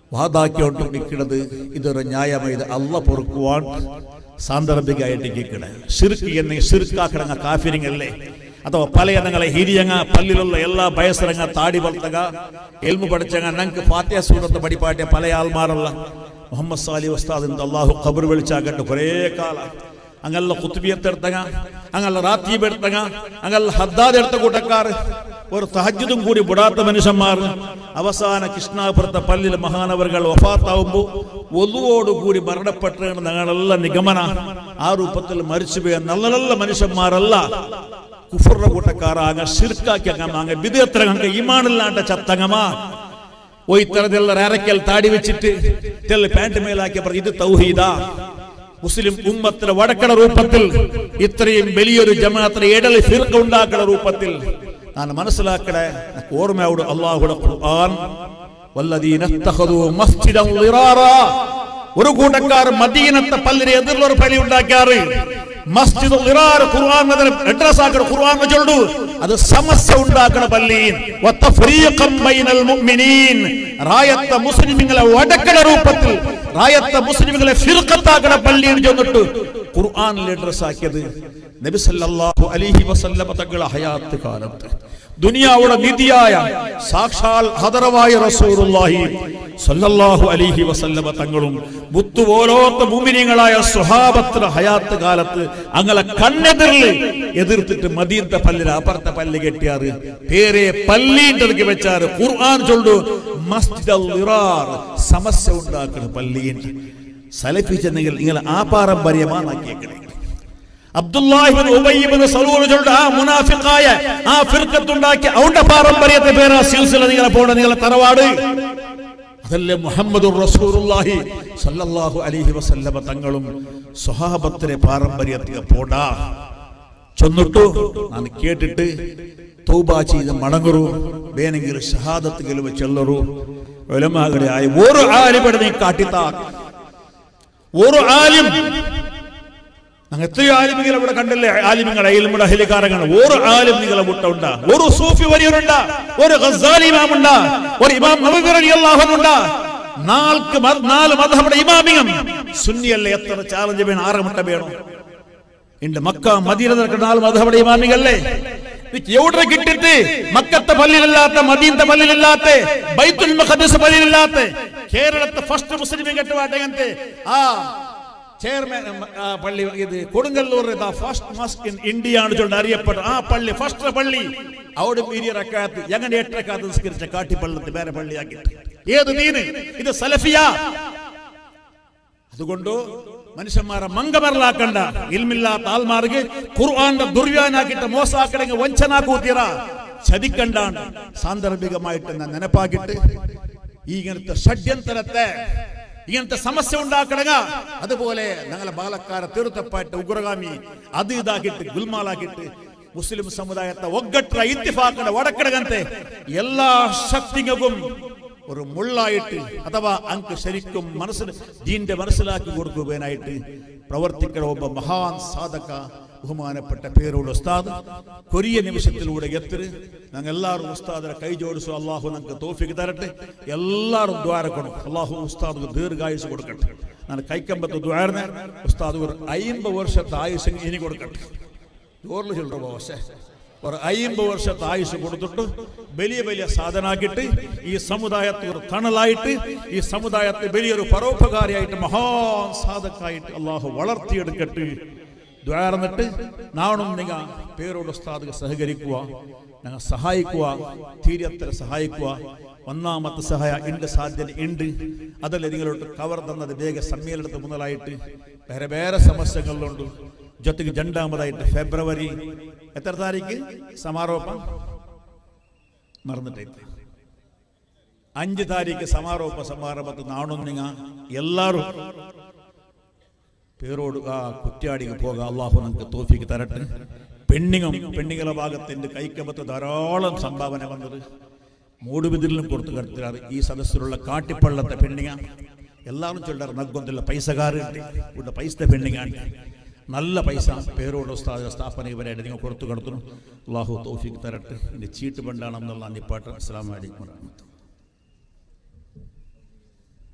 വാതാക്കിയോണ്ട് നിൽക്കുന്നത് ഇതൊരു ന്യായമായി ഇത് അല്ല പൊറുക്കുവാൻ സാന്ദർഭികമായിട്ട് കേൾക്കണ ഷിർക്ക് എന്നെ ഷിർക്കാക്കടങ്ങ കാഫിരിങ്ങല്ലേ ಅಥವಾ ಪಲೆಯನಗಳ ಹಿರಿಯಂಗ ಪಲ್ಲಿലുള്ള ಎಲ್ಲ ಬಯಸರಂಗ ತಾಡಿ ಬರ್ತಗ ಎಲ್ಮು ಪಡಿಚಂಗ ನಂಗೆ ಫಾತ್ಯ ಸೂರತ್ ಬಡಿಪಾಟ್ಯ ಪಲೆಯ ಆಲ್ಮಾರಲ್ಲ മുഹമ്മദ് സാലി ഉസ്താദിന്റെ അള്ളാഹു ഖബർ വിളിച്ചാകട്ടെ കുറേ കാലം അങ്ങല്ല കുത്തുബിയത്തെടുത്തങ്ങ അങ്ങല്ല റാത്തീബ് എടുത്തങ്ങ അങ്ങല്ല ഹദ്ദാദ് എടുത്ത കൂട്ടക്കാർ ഒരു തഹജ്ജുദും കൂടി വിടാത്ത മനുഷ്യന്മാർ അവസാന കൃഷ്ണാപുരത്തെ പള്ളിയിൽ മഹാനവറുകൾ വഫാത്താവുമ്പോൾ ഒതുവോടുകൂടി മരണപ്പെട്ട ഞങ്ങളെല്ലാം നിഗമന ആ രൂപത്തിൽ മരിച്ചുപോയ നല്ല നല്ല മനുഷ്യന്മാരല്ല കുഫറുടെ കൂട്ടക്കാരാക ഷിർക്കാക്കി അങ്ങ വിധേയത്രങ്ങ ഇമാണില്ലാണ്ട ചത്തങ്ങമാ ഓ ഇത്തരത്തിലുള്ള അരക്കൽ താടി വെച്ചിട്ട് തെല്ല പാന്റ് മേലാക്കിയ പറഞ്ഞു ഇത് തൗഹീദ മുസ്ലിം ഉമ്മത്തിന് വടക്കണ രൂപത്തിൽ ഇത്രയും വലിയൊരു ജമാഅത്തിന് ഇടല് ഫിർക്ക ഉണ്ടാക്കുന്ന രൂപത്തിൽ ഞാൻ മനസ്സിലാക്കണേ എനിക്ക് ഓർമ്മയോട് അള്ളാഹുടെ ഖുർആൻ വല്ലദീന ഇത്തഖദൂ മസ്ജിദൻ ളിറാറാ ഒരു കൂട്ടക്കാർ മദീനത്തെ പല്ലിന് എതിരുള്ള ഒരു പള്ളി ഉണ്ടാക്കാറ് മസ്ജിദ് ളിറാർ ഖുർആൻ അഡ്രസ് ആക്കണ ഖുർആൻ ചൊല്ലു അത് സമസ്യ ഉണ്ടാക്കണ പള്ളി വത്തഫ്രീഖം ബൈനൽ മുഅ്മിനീൻ റായത്ത മുസ്ലിമുകളെ വടക്കണ രൂപത്തിൽ റായത്ത മുസ്ലിമുകളെ ഫിർഖത്താക്കണ പള്ളിയിൽ ചെന്നിട്ട് ഖുർആനിൽ അഡ്രസ് ആക്കിയത് നബി സല്ലല്ലാഹു അലൈഹി വസല്ലമ തങ്ങളുടെ ഹയാത്ത് കാലത്ത് ദുനിയാവുടെ നിധിയായ സാക്ഷാൽ ഹദറവായ റസൂലുള്ളാഹി സല്ലല്ലാഹു അലൈഹി വസല്ലമ തങ്ങളും മുത്തുപോലോത്ത മുമിനികളായ സുഹാബത്തിന്റെ ഹയാത്ത് കാലത്ത് അങ്ങനെ കണ്ണെതിരിൽ എതിർത്തിട്ട് മദീനത്തെ പല്ലിൽ അപ്പുറത്തെ പല്ല് കെട്ടിയാറ് പേരെ പല്ലീൻ്റെ വെച്ചാറ് ഖുർആൻ ചൊല്ലു മസ്ജിദ് സമസ്യ ഉണ്ടാക്കുന്ന പള്ളിയിൽ സലഫി ചെന്നെങ്കിൽ നിങ്ങൾ ആ പാരമ്പര്യമാക്കിയേക്കണേ അബ്ദുല്ലാഹിബിൻ ഉബയ്യിബിൻ സലൂൽ ചൊല്ല ആ മുനാഫിഖായ ആ ഫിർഖത്തുണ്ടാക്കി അവന്റെ പാരമ്പര്യത്തെ പേരാ സിൽസില നിങ്ങളെ പോണ നിങ്ങളെ തറവാട് അതല്ലേ മുഹമ്മദ് റസൂലുള്ളാഹി സല്ലല്ലാഹു അലൈഹി വസല്ലമ തങ്ങളും സ്വഹാബത്തിലെ പാരമ്പര്യത്തിൽ പോടാ ചെന്നിട്ടു ഞാൻ കേട്ടിട്ട് തൗബ ചെയ്ത് മടങ്ങറു വേണമെങ്കിൽ ഷഹാദത്ത് ഗെലുവ ചെല്ലറു ഒലമാകടെ ആയി ഒരു ആലിപടെ നീ കാട്ടിത്താ ഒരു ആലിം ഞങ്ങൾ എത്രയോ ആലിമികൾ ഇവിടെ കണ്ടില്ലേ ആലിമിങ്ങളെ ഇൽമുടെ അഹിലിക്കാരങ്ങൾ ഒരു ആലിം നിങ്ങളെ മുട്ടുണ്ട ഒരു സൂഫി വരിയറുണ്ട ഒരു ഖസാലി ഇമാമുണ്ട ഒരു ഇമാം നബവി റളിയല്ലാഹു അൻഹുണ്ട നാൽക്ക് മത- നാല് മതഹബയുടെ ഇമാമിയം സുന്നിയല്ലേ എത്ര ചാലഞ്ച് വേണം ആറ് മുട്ട വേണം ഇണ്ട് മക്ക മദീന നടക്കുന്ന നാല് മതഹബയുടെ ഇമാമികളല്ലേ ഇത് എവിടെ കിട്ടിട്ട് മക്കത്തെ പള്ളിയിലില്ലാത്ത മദീനത്തെ പള്ളിയിലില്ലാത്ത ബൈത്തുൽ മുഖദ്ദസ് പള്ളിയിലില്ലാത്ത കേരളത്തെ ഫസ്റ്റ് മുസ്ലിം കെട്ടുപാട്ടെ ആ ചെയർമാൻ ആ, പള്ളി ഇത് Kodungallur first mosque in India ആണ് ചൊല്ലി അറിയപ്പെട്ട ആ പള്ളി ഫസ്റ്റ് പള്ളി അവിടെ മീരിയ റക്കാത്ത് എങ്ങനെ എട്ടക്കാത്ത് നിസ്കരിച്ച കാട്ടിപ്പള്ളത്ത് വേറെ പള്ളിയാക്കിയിട്ട് ഏത് ദീന് ഇത് സലഫിയ അതുകൊണ്ട് മനുഷ്യന്മാരെ മങ്കമറലാക്കണ്ട ഇൽമില്ലാത്ത ആൾമാർക്ക് ഖുർആന്റെ ദുർവ്യാനാക്കിട്ട് മോശാക്കണെങ്കിൽ വഞ്ചനാക്കൂത്തിയറ ചതിക്കണ്ടാണ് സാന്ദർഭികമായിട്ട് ഞാൻ നെനപ്പാക്കിട്ട് ഈ ഇങ്ങനത്തെ ഷഡ്യന്തരത്തെ ഇങ്ങനത്തെ സമസ്യ ഉണ്ടാക്കണക അതുപോലെ ഞങ്ങളെ ബാലക്കാരെ തീർത്തപ്പായിട്ട് ഉഗ്രഗാമി അത് ഇതാക്കിയിട്ട് ഗുൽമാലാക്കിയിട്ട് മുസ്ലിം സമുദായത്തെ ഒగ్గട്ട ഇത്തിഫാക്കണ വടക്കടകಂತೆ എല്ലാ ശക്തികൾക്കും ഒരു മുള്ളായിട്ട് അഥവാ അങ്ക് ശരിക്കും മനസ്സിൽ ദീന്റെ മനസ്സിലാക്കി കൊടുക്കുവാനായിട്ട് പ്രവർത്തിക്കുന്ന ഒಬ್ಬ മഹാൻ സാധക ബഹുമാനപ്പെട്ട പേരോട് ഉസ്താദ് കൊരിയ നിമിഷത്തിലൂടെ എത്തിര് ഞങ്ങൾ എല്ലാവരും ഉസ്താദിനെ കൈ ജോഡിച്ചു അള്ളാഹു ഞങ്ങൾക്ക് തോഫിക്ക് തരട്ടെ എല്ലാവരും ദ്വാരക്കണം അള്ളാഹു ഉസ്താദ് ദീർഘായുസ് കൊടുക്കട്ടെ ഞാൻ കൈക്കമ്പത്ത് ദ്വാരനെ ഉസ്താദ് ഒരു അയിമ്പത് വർഷത്തെ ആയുസ് ഇനി കൊടുക്കട്ടെ ജോറിൽ ചൊല്ലുക പക്ഷേ ഒരു അയ്യമ്പത് വർഷത്തെ ആയുസ് കൊടുത്തിട്ട് വലിയ വലിയ സാധനാക്കിയിട്ട് ഈ സമുദായത്തിൽ ഒരു തണലായിട്ട് ഈ സമുദായത്തെ വലിയൊരു പരോപകാരിയായിട്ട് മഹാൻ സാധക്കായിട്ട് അള്ളാഹു വളർത്തിയെടുക്കട്ടെ ദ്വാരന്നിട്ട് നാണും നിങ്ങൾ പേരോട് ഉസ്താദ് സഹകരിക്കുക ഞങ്ങൾ സഹായിക്കുക തീരത്തിൽ സഹായിക്കുക ഒന്നാമത്തെ സഹായ ഉണ്ട് സാധ്യത ഉണ്ട് അതല്ല നിങ്ങളോട്ട് കവർ തന്നത് വേഗ സമ്മേളനത്തിന് മുതലായിട്ട് വേറെ വേറെ സമസ്യകളിലുണ്ട് ಜೊತೆಗೆ രണ്ടാമതായിട്ട് ഫെബ്രുവരി എത്ര താരീഖ് സമാരോപം മറന്നിട്ടേക്ക് അഞ്ച് താരീഖ് സമാരോപ സമാരംഭത്തിൽ നാണൊന്നിങ്ങ എല്ലാവരും പേരോട് ആ കുറ്റ്യാടിക്ക് പോകാം അള്ളാഹു നമുക്ക് തോഫിക്ക് തരട്ടെ പെണ്ണിങ്ങും പെണ്ണിങ്ങളെ ഭാഗത്തിന്റെ കൈക്കമ്പത്ത് ധാരാളം സംഭാവന വന്നത് മൂടുബിതിലും കൊടുത്തു കടത്തിലാണ് ഈ സദസ്സിലുള്ള കാട്ടിപ്പള്ളത്തെ പെണ്ണിങ്ങ എല്ലാവരും ചൊല്ലാറ് നഗ്ഗൊന്നില്ല പൈസകാരുണ്ട് ഇവിടെ പൈസ പെണ്ണിങ്ങാണ്ട് നല്ല പൈസ പേരോട് ഉസ്താദ് സ്ഥാപന ഇവരായിട്ട് നിങ്ങൾ കൊടുത്തു കടത്തുന്നു അള്ളാഹു തോഫിക്ക് തരട്ടെ ഇതിന്റെ ചീട്ട് പണ്ടാണെന്നുള്ള നിപ്പാട്ട് അസ്സാം വലൈക്കും വരഹമത്തുള്ളാഹി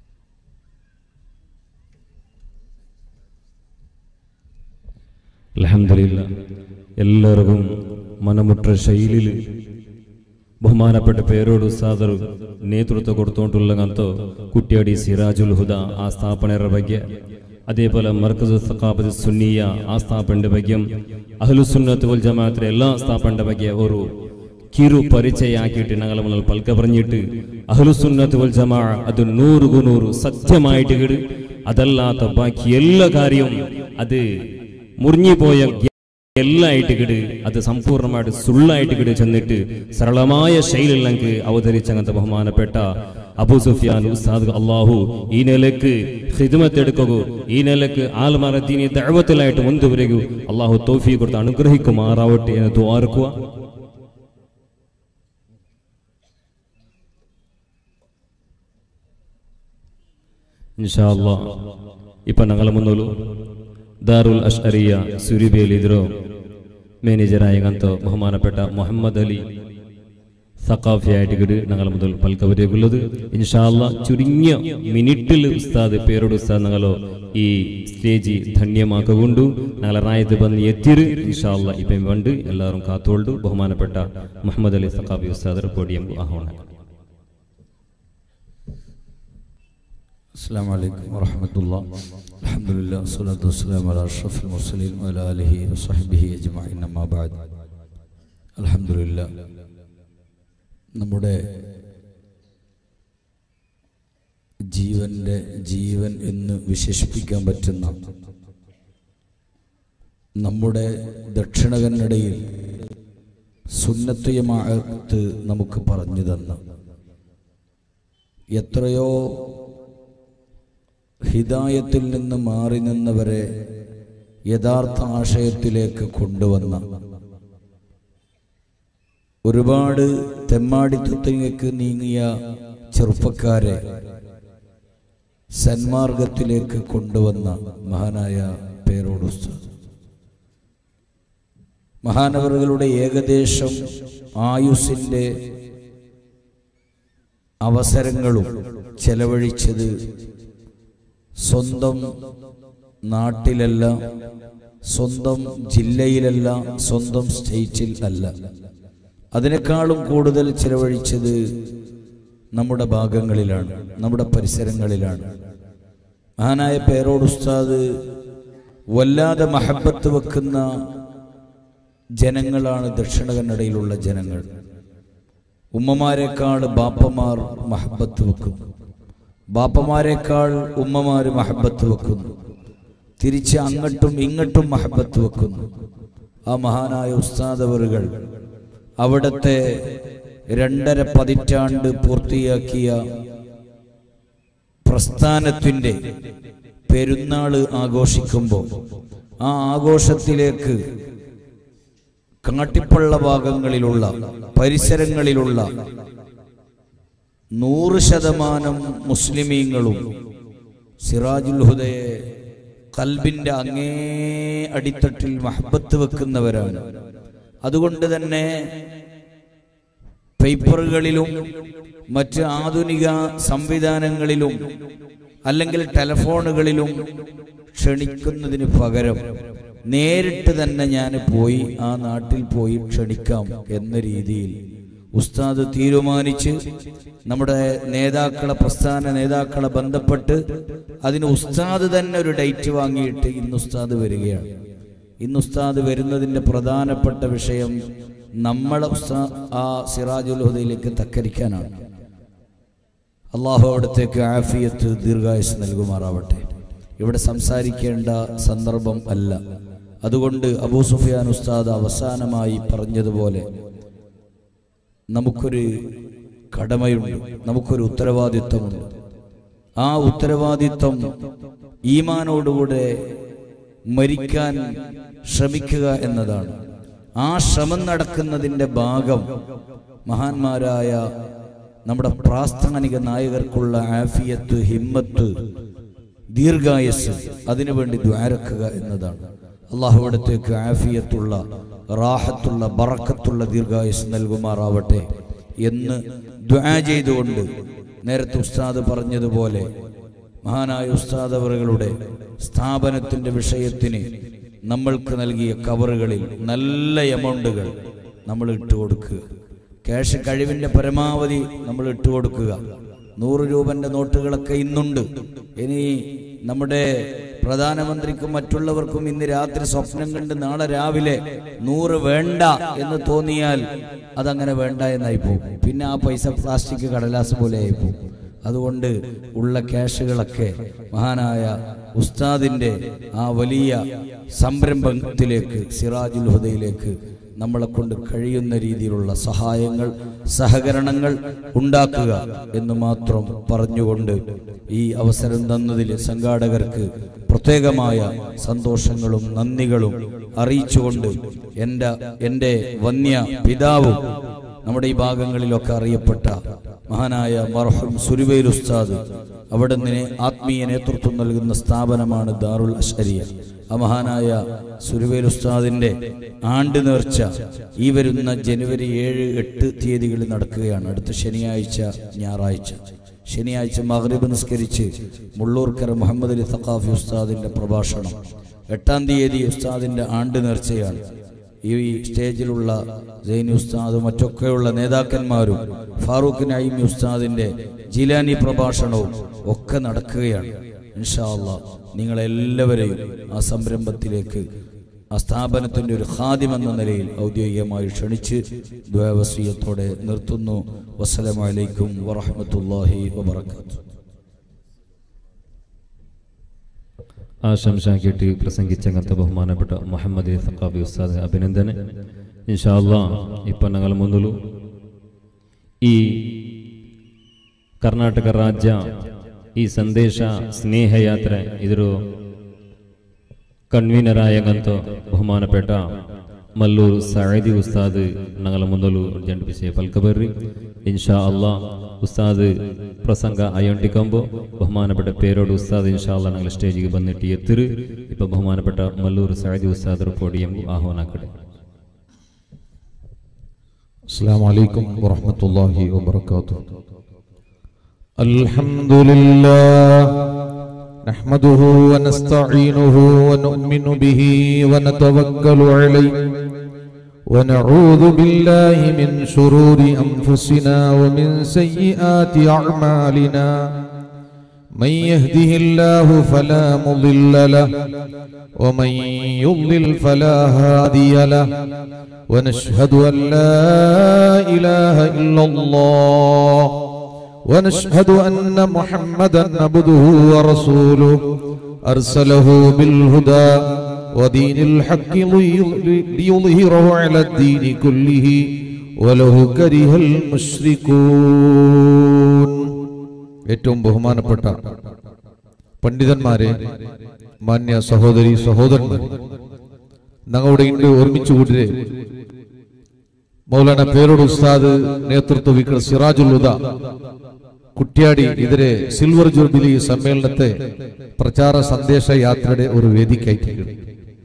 അലഹമില്ല എല്ലാവർക്കും മനമുട്ട ശൈലിയിൽ ബഹുമാനപ്പെട്ട പേരോട് ഉസ്താദർ ನೇತೃತ್ವ ಕೊಡ್ತೊಂಟುಲ್ಲಗಂತೂ ಕುಟ್ಯಾಡಿ ಸಿರಾಜುಲ್ ಹುದಾ ಆ ಸ್ಥಾಪನೆಯ ಬಗ್ಗೆ അതേപോലെ മർക്കസ് സഖാബത്ത് സുന്നിയ ആ സ്ഥാപനയുടെ ಬಗ್ಗೆ അഹ്ലു സുന്നത്ത് വൽ ജമാഅത്തിലെ എല്ലാ സ്ഥാപനയുടെ ಬಗ್ಗೆ ഒരു ಕಿರು ಪರಿಚಯ ಆಕಿಟ್ಟು ഞങ്ങളെ മുന്നിൽ പൽക്ക പറഞ്ഞിട്ട് അഹ്ലു സുന്നത്ത് വൽ ജമാ അത് നൂറുകു നൂറ് സത്യമായിട്ട് കിട് അതല്ലാത്ത ബാക്കി എല്ലാ കാര്യവും അത് മുറിഞ്ഞു പോയ എല്ലായിട്ട് കിട് അത് സമ്പൂർണ്ണമായിട്ട് സുള്ളായിട്ട് കിട് ചെന്നിട്ട് സരളമായ ശൈലിയിൽ ഞങ്ങൾക്ക് അവതരിച്ച അങ്ങനത്തെ ബഹുമാനപ്പെട്ട അബു സുഫിയാൻ ഉസ്താദ് അള്ളാഹു ഈ നിലക്ക് ഹിദ്മത്ത് എടുക്കൂ ഈ നിലക്ക് ആൽമറദ്ദീനി ദഴവത്തിലായിട്ട് മുൻതുവരകൂ അള്ളാഹു തോഫി കൊടുത്ത് അനുഗ്രഹിക്കുമാറാവട്ടെ എന്ന് ദ്വാർക്കുക ഇൻഷാ അല്ലാ ഇപ്പൊ ഞങ്ങളെ മുന്നോലു ദാറുൽ അഷ്അറിയ സുരിബേൽ ഇതിരോ മാനേജറായ കന്തോ ബഹുമാനപ്പെട്ട മുഹമ്മദ് അലി സഖാഫിയായിട്ട് കിട് ഞങ്ങൾ മുതൽ പൽക്കവരേക്കുള്ളത് ഇൻഷാല്ല ചുരുങ്ങിയ മിനിറ്റിൽ ഉസ്താദ് പേരോട് ഉസ്താദ് ഞങ്ങളോ ഈ സ്റ്റേജ് ധന്യമാക്കുകൊണ്ടു ഞങ്ങളെ റായത്ത് വന്ന് എത്തിയത് ഇൻഷാല്ല ഇപ്പം വേണ്ട എല്ലാവരും കാത്തോളു ബഹുമാനപ്പെട്ട മുഹമ്മദ് അലി സഖാഫി ഉസ്താദ് പോഡിയം ആഹ്വാനം السلام عليكم ورحمة الله الحمد لله والصلاة والسلام على أشرف المرسلين وعلى آله وصحبه أجمعين أما بعد الحمد لله നമ്മുടെ ജീവന്റെ ജീവൻ എന്ന് വിശേഷിപ്പിക്കാൻ പറ്റുന്ന നമ്മുടെ ദക്ഷിണ കന്നഡയിൽ സുന്നത്തുയമാകത്ത് നമുക്ക് പറഞ്ഞു തന്ന എത്രയോ ഹിദായത്തിൽ നിന്ന് മാറി നിന്നവരെ യഥാർത്ഥ ആശയത്തിലേക്ക് കൊണ്ടുവന്ന ഒരുപാട് തെമ്മാടിത്തത്തിലേക്ക് നീങ്ങിയ ചെറുപ്പക്കാരെ സന്മാർഗത്തിലേക്ക് കൊണ്ടുവന്ന മഹാനായ പേരോട് ഉസ്താദ് മഹാനവറുകളുടെ ഏകദേശം ആയുസിൻ്റെ അവസരങ്ങളും ചെലവഴിച്ചത് സ്വന്തം നാട്ടിലല്ല സ്വന്തം ജില്ലയിലല്ല സ്വന്തം സ്റ്റേറ്റിൽ അല്ല അതിനേക്കാളും കൂടുതൽ ചിലവഴിച്ചത് നമ്മുടെ ഭാഗങ്ങളിലാണ് നമ്മുടെ പരിസരങ്ങളിലാണ് മഹാനായ പേരോട് ഉസ്താദ് വല്ലാതെ മഹബത്ത് വെക്കുന്ന ജനങ്ങളാണ് ദക്ഷിണ കന്നഡയിലുള്ള ജനങ്ങൾ ഉമ്മമാരെക്കാൾ ബാപ്പമാർ മഹബത്ത് വെക്കുന്നു ബാപ്പമാരെക്കാൾ ഉമ്മമാര് മഹബത്ത് വെക്കുന്നു തിരിച്ച് അങ്ങോട്ടും ഇങ്ങോട്ടും മഹബത്ത് വെക്കുന്നു ആ മഹാനായ ഉസ്താദവറുകൾ അവിടുത്തെ രണ്ടര പതിറ്റാണ്ട് പൂർത്തിയാക്കിയ പ്രസ്ഥാനത്തിൻ്റെ പെരുന്നാൾ ആഘോഷിക്കുമ്പോൾ ആ ആഘോഷത്തിലേക്ക് കാട്ടിപ്പള്ള ഭാഗങ്ങളിലുള്ള പരിസരങ്ങളിലുള്ള നൂറ് ശതമാനം മുസ്ലിമീങ്ങളും സിറാജുൽ ഹുദയെ കൽബിന്റെ അങ്ങേ അടിത്തട്ടിൽ മഹബത്ത് വെക്കുന്നവരാണ് അതുകൊണ്ട് തന്നെ പേപ്പറുകളിലും മറ്റ് ആധുനിക സംവിധാനങ്ങളിലും അല്ലെങ്കിൽ ടെലഫോണുകളിലും ക്ഷണിക്കുന്നതിന് പകരം നേരിട്ട് തന്നെ ഞാൻ പോയി ആ നാട്ടിൽ പോയി ക്ഷണിക്കാം എന്ന രീതിയിൽ ഉസ്താദ് തീരുമാനിച്ച് നമ്മുടെ നേതാക്കളെ പ്രസ്ഥാന നേതാക്കളെ ബന്ധപ്പെട്ട് അതിന് ഉസ്താദ് തന്നെ ഒരു ഡേറ്റ് വാങ്ങിയിട്ട് ഇന്ന് ഉസ്താദ് വരികയാണ് ഇന്ന് ഉസ്താദ് വരുന്നതിൻ്റെ പ്രധാനപ്പെട്ട വിഷയം നമ്മളെ ഉസ്താ ആ സിറാജുൽ ഹുദയിലേക്ക് തക്കരിക്കാനാണ് അള്ളാഹു അവിടത്തേക്ക് ആഫിയത്ത് ദീർഘായുസ് നൽകുമാറാവട്ടെ ഇവിടെ സംസാരിക്കേണ്ട സന്ദർഭം അല്ല അതുകൊണ്ട് അബൂ സുഫിയാൻ ഉസ്താദ് അവസാനമായി പറഞ്ഞതുപോലെ നമുക്കൊരു കടമയുണ്ട് നമുക്കൊരു ഉത്തരവാദിത്വമുണ്ട് ആ ഉത്തരവാദിത്വം ഈമാനോടുകൂടെ മരിക്കാൻ ശ്രമിക്കുക എന്നതാണ് ആ ശ്രമം നടക്കുന്നതിൻ്റെ ഭാഗം മഹാന്മാരായ നമ്മുടെ പ്രാസ്ഥാനിക നായകർക്കുള്ള ആഫിയത്ത് ഹിമ്മത്ത് ദീർഘായസ് അതിനുവേണ്ടി ദ്വാരക്കുക എന്നതാണ് അള്ളാഹുവിടത്തേക്ക് ആഫിയത്തുള്ള റാഹത്തുള്ള ബറക്കത്തുള്ള ദീർഘായുസ് നൽകുമാറാവട്ടെ എന്ന് ദ്വാ ചെയ്തുകൊണ്ട് നേരത്തെ ഉസ്താദ് പറഞ്ഞതുപോലെ മഹാനായ ഉസ്താദ് അവറുകളുടെ സ്ഥാപനത്തിൻ്റെ വിഷയത്തിന് നമ്മൾക്ക് നൽകിയ കവറുകളിൽ നല്ല എമൗണ്ടുകൾ നമ്മൾ ഇട്ട് കൊടുക്കുക ക്യാഷ് കഴിവിൻ്റെ പരമാവധി നമ്മൾ ഇട്ട് കൊടുക്കുക നൂറ് രൂപന്റെ നോട്ടുകളൊക്കെ ഇന്നുണ്ട് ഇനി നമ്മുടെ പ്രധാനമന്ത്രിക്കും മറ്റുള്ളവർക്കും ഇന്ന് രാത്രി സ്വപ്നം കണ്ട് നാളെ രാവിലെ നൂറ് വേണ്ട എന്ന് തോന്നിയാൽ അതങ്ങനെ വേണ്ട എന്നായി പോകും പിന്നെ ആ പൈസ പ്ലാസ്റ്റിക് കടലാസ് പോലെ ആയി പോകും അതുകൊണ്ട് ഉള്ള ക്യാഷുകളൊക്കെ മഹാനായ ഉസ്താദിന്റെ ആ വലിയ സംരംഭത്തിലേക്ക് സിറാജുൽ ഹുദയിലേക്ക് നമ്മളെ കൊണ്ട് കഴിയുന്ന രീതിയിലുള്ള സഹായങ്ങൾ സഹകരണങ്ങൾ ഉണ്ടാക്കുക എന്ന് മാത്രം പറഞ്ഞുകൊണ്ട് ഈ അവസരം തന്നതിൽ സംഘാടകർക്ക് പ്രത്യേകമായ സന്തോഷങ്ങളും നന്ദികളും അറിയിച്ചുകൊണ്ട് എൻ്റെ എൻ്റെ വന്യ പിതാവും നമ്മുടെ ഈ ഭാഗങ്ങളിലൊക്കെ അറിയപ്പെട്ട മഹാനായ മർഹം സുരുവേൽ ഉസ്താദ് അവിടെ നിന്ന് ആത്മീയ നേതൃത്വം നൽകുന്ന സ്ഥാപനമാണ് ദാറുൽ അഷരിയ ആ മഹാനായ സുരുവേൽ ഉസ്താദിന്റെ ആണ്ട് നേർച്ച ഈ വരുന്ന ജനുവരി ഏഴ് എട്ട് തീയതികളിൽ നടക്കുകയാണ് അടുത്ത ശനിയാഴ്ച ഞായറാഴ്ച ശനിയാഴ്ച മഹ്രിബ് നിസ്കരിച്ച് മുള്ളൂർക്കര മുഹമ്മദ് അലി തക്കാഫി ഉസ്താദിന്റെ പ്രഭാഷണം എട്ടാം തീയതി ഉസ്താദിന്റെ ആണ്ട് നേർച്ചയാണ് ഈ സ്റ്റേജിലുള്ള ജൈനി ഉസ്താദ് മറ്റൊക്കെയുള്ള നേതാക്കന്മാരും ഫാറൂഖ് നൈമി ഉസ്താദിന്റെ ജിലാനി പ്രഭാഷണവും ഒക്കെ നടക്കുകയാണ് ഇൻഷാ അള്ളാ നിങ്ങളെല്ലാവരെയും ആ സംരംഭത്തിലേക്ക് ആ സ്ഥാപനത്തിന്റെ ഒരു ഖാദിമെന്ന നിലയിൽ ഔദ്യോഗികമായി ക്ഷണിച്ച് ദ്വയവസീയത്തോടെ നിർത്തുന്നു വസ്സലാമലൈക്കും വറഹമത്തല്ലാഹി വബർക്കാത്തു ആശംസ കേട്ട് പ്രസംഗിച്ചങ്ങനത്തെ ബഹുമാനപ്പെട്ട മുഹമ്മദ് സഖാബി ഉസ്താദ് അഭിനന്ദന ഇൻഷാല്ല ಇಪ್ಪ ഞങ്ങൾ മുന്നിಲು ಈ ಕರ್ನಾಟಕ ರಾಜ್ಯ ಈ ಸಂದೇಶ ಸ್ನೇಹಯಾತ್ರೆ ಇದರ ಕನ್ವೀನರಾಯಂಗಂತೂ ಬಹುಮಾನಪೇಟ ಮಲ್ಲೂರು ಸೈದಿ ಉಸ್ತಾದ್ ഞങ്ങളെ മുന്നിಲು ജണ്ടിപ്പിച്ച് പൽക്കബറി ഇൻഷാ അള്ളാ ഉസ്താദ് പ്രസംഗ അയോണ്ടിക്കുമ്പോൾ ബഹുമാനപ്പെട്ട പേരോട് ഉസ്താദ് ഇൻഷാ അള്ളാ ഞങ്ങൾ സ്റ്റേജിಗೆ ಬಂದಿಟ್ಟು ಎತ್ತಿರು ഇപ്പൊ ബഹുമാനപ്പെട്ട മല്ലൂർ സൈദി ഉസ്താദ് പോഡിയം ആഹ്വാനാക്കട്ടെ السلام عليكم ورحمة الله وبركاته الحمد لله نحمده ونستعينه ونؤمن به ونتوكل عليه ونعوذ بالله من شرور أنفسنا ومن سيئات أعمالنا من يهده الله فلا مضل له ومن يضلل فلا هادي له ونشهد أن لا إله إلا الله ونشهد أن محمدا عبده ورسوله أرسله بالهدى ودين الحق ليظهره على الدين كله وله كره المشركون ഏറ്റവും ബഹുമാനപ്പെട്ട പണ്ഡിതന്മാരെ മാന്യ സഹോദരി സഹോദരന്മാർ ഞങ്ങളുടെ ഇണ്ട് ഒരുമിച്ച് കൂട്ടിരെ മൗലാന പേരോട് ഉസ്താദ് നേതൃത്വ വിക്ര സിറാജുൽ ഉദ കുറ്റ്യാടി ഇതിരെ സിൽവർ ജൂബിലി സമ്മേളനത്തെ പ്രചാര സന്ദേശ യാത്രയുടെ ഒരു വേദിക്കായിട്ടുണ്ട്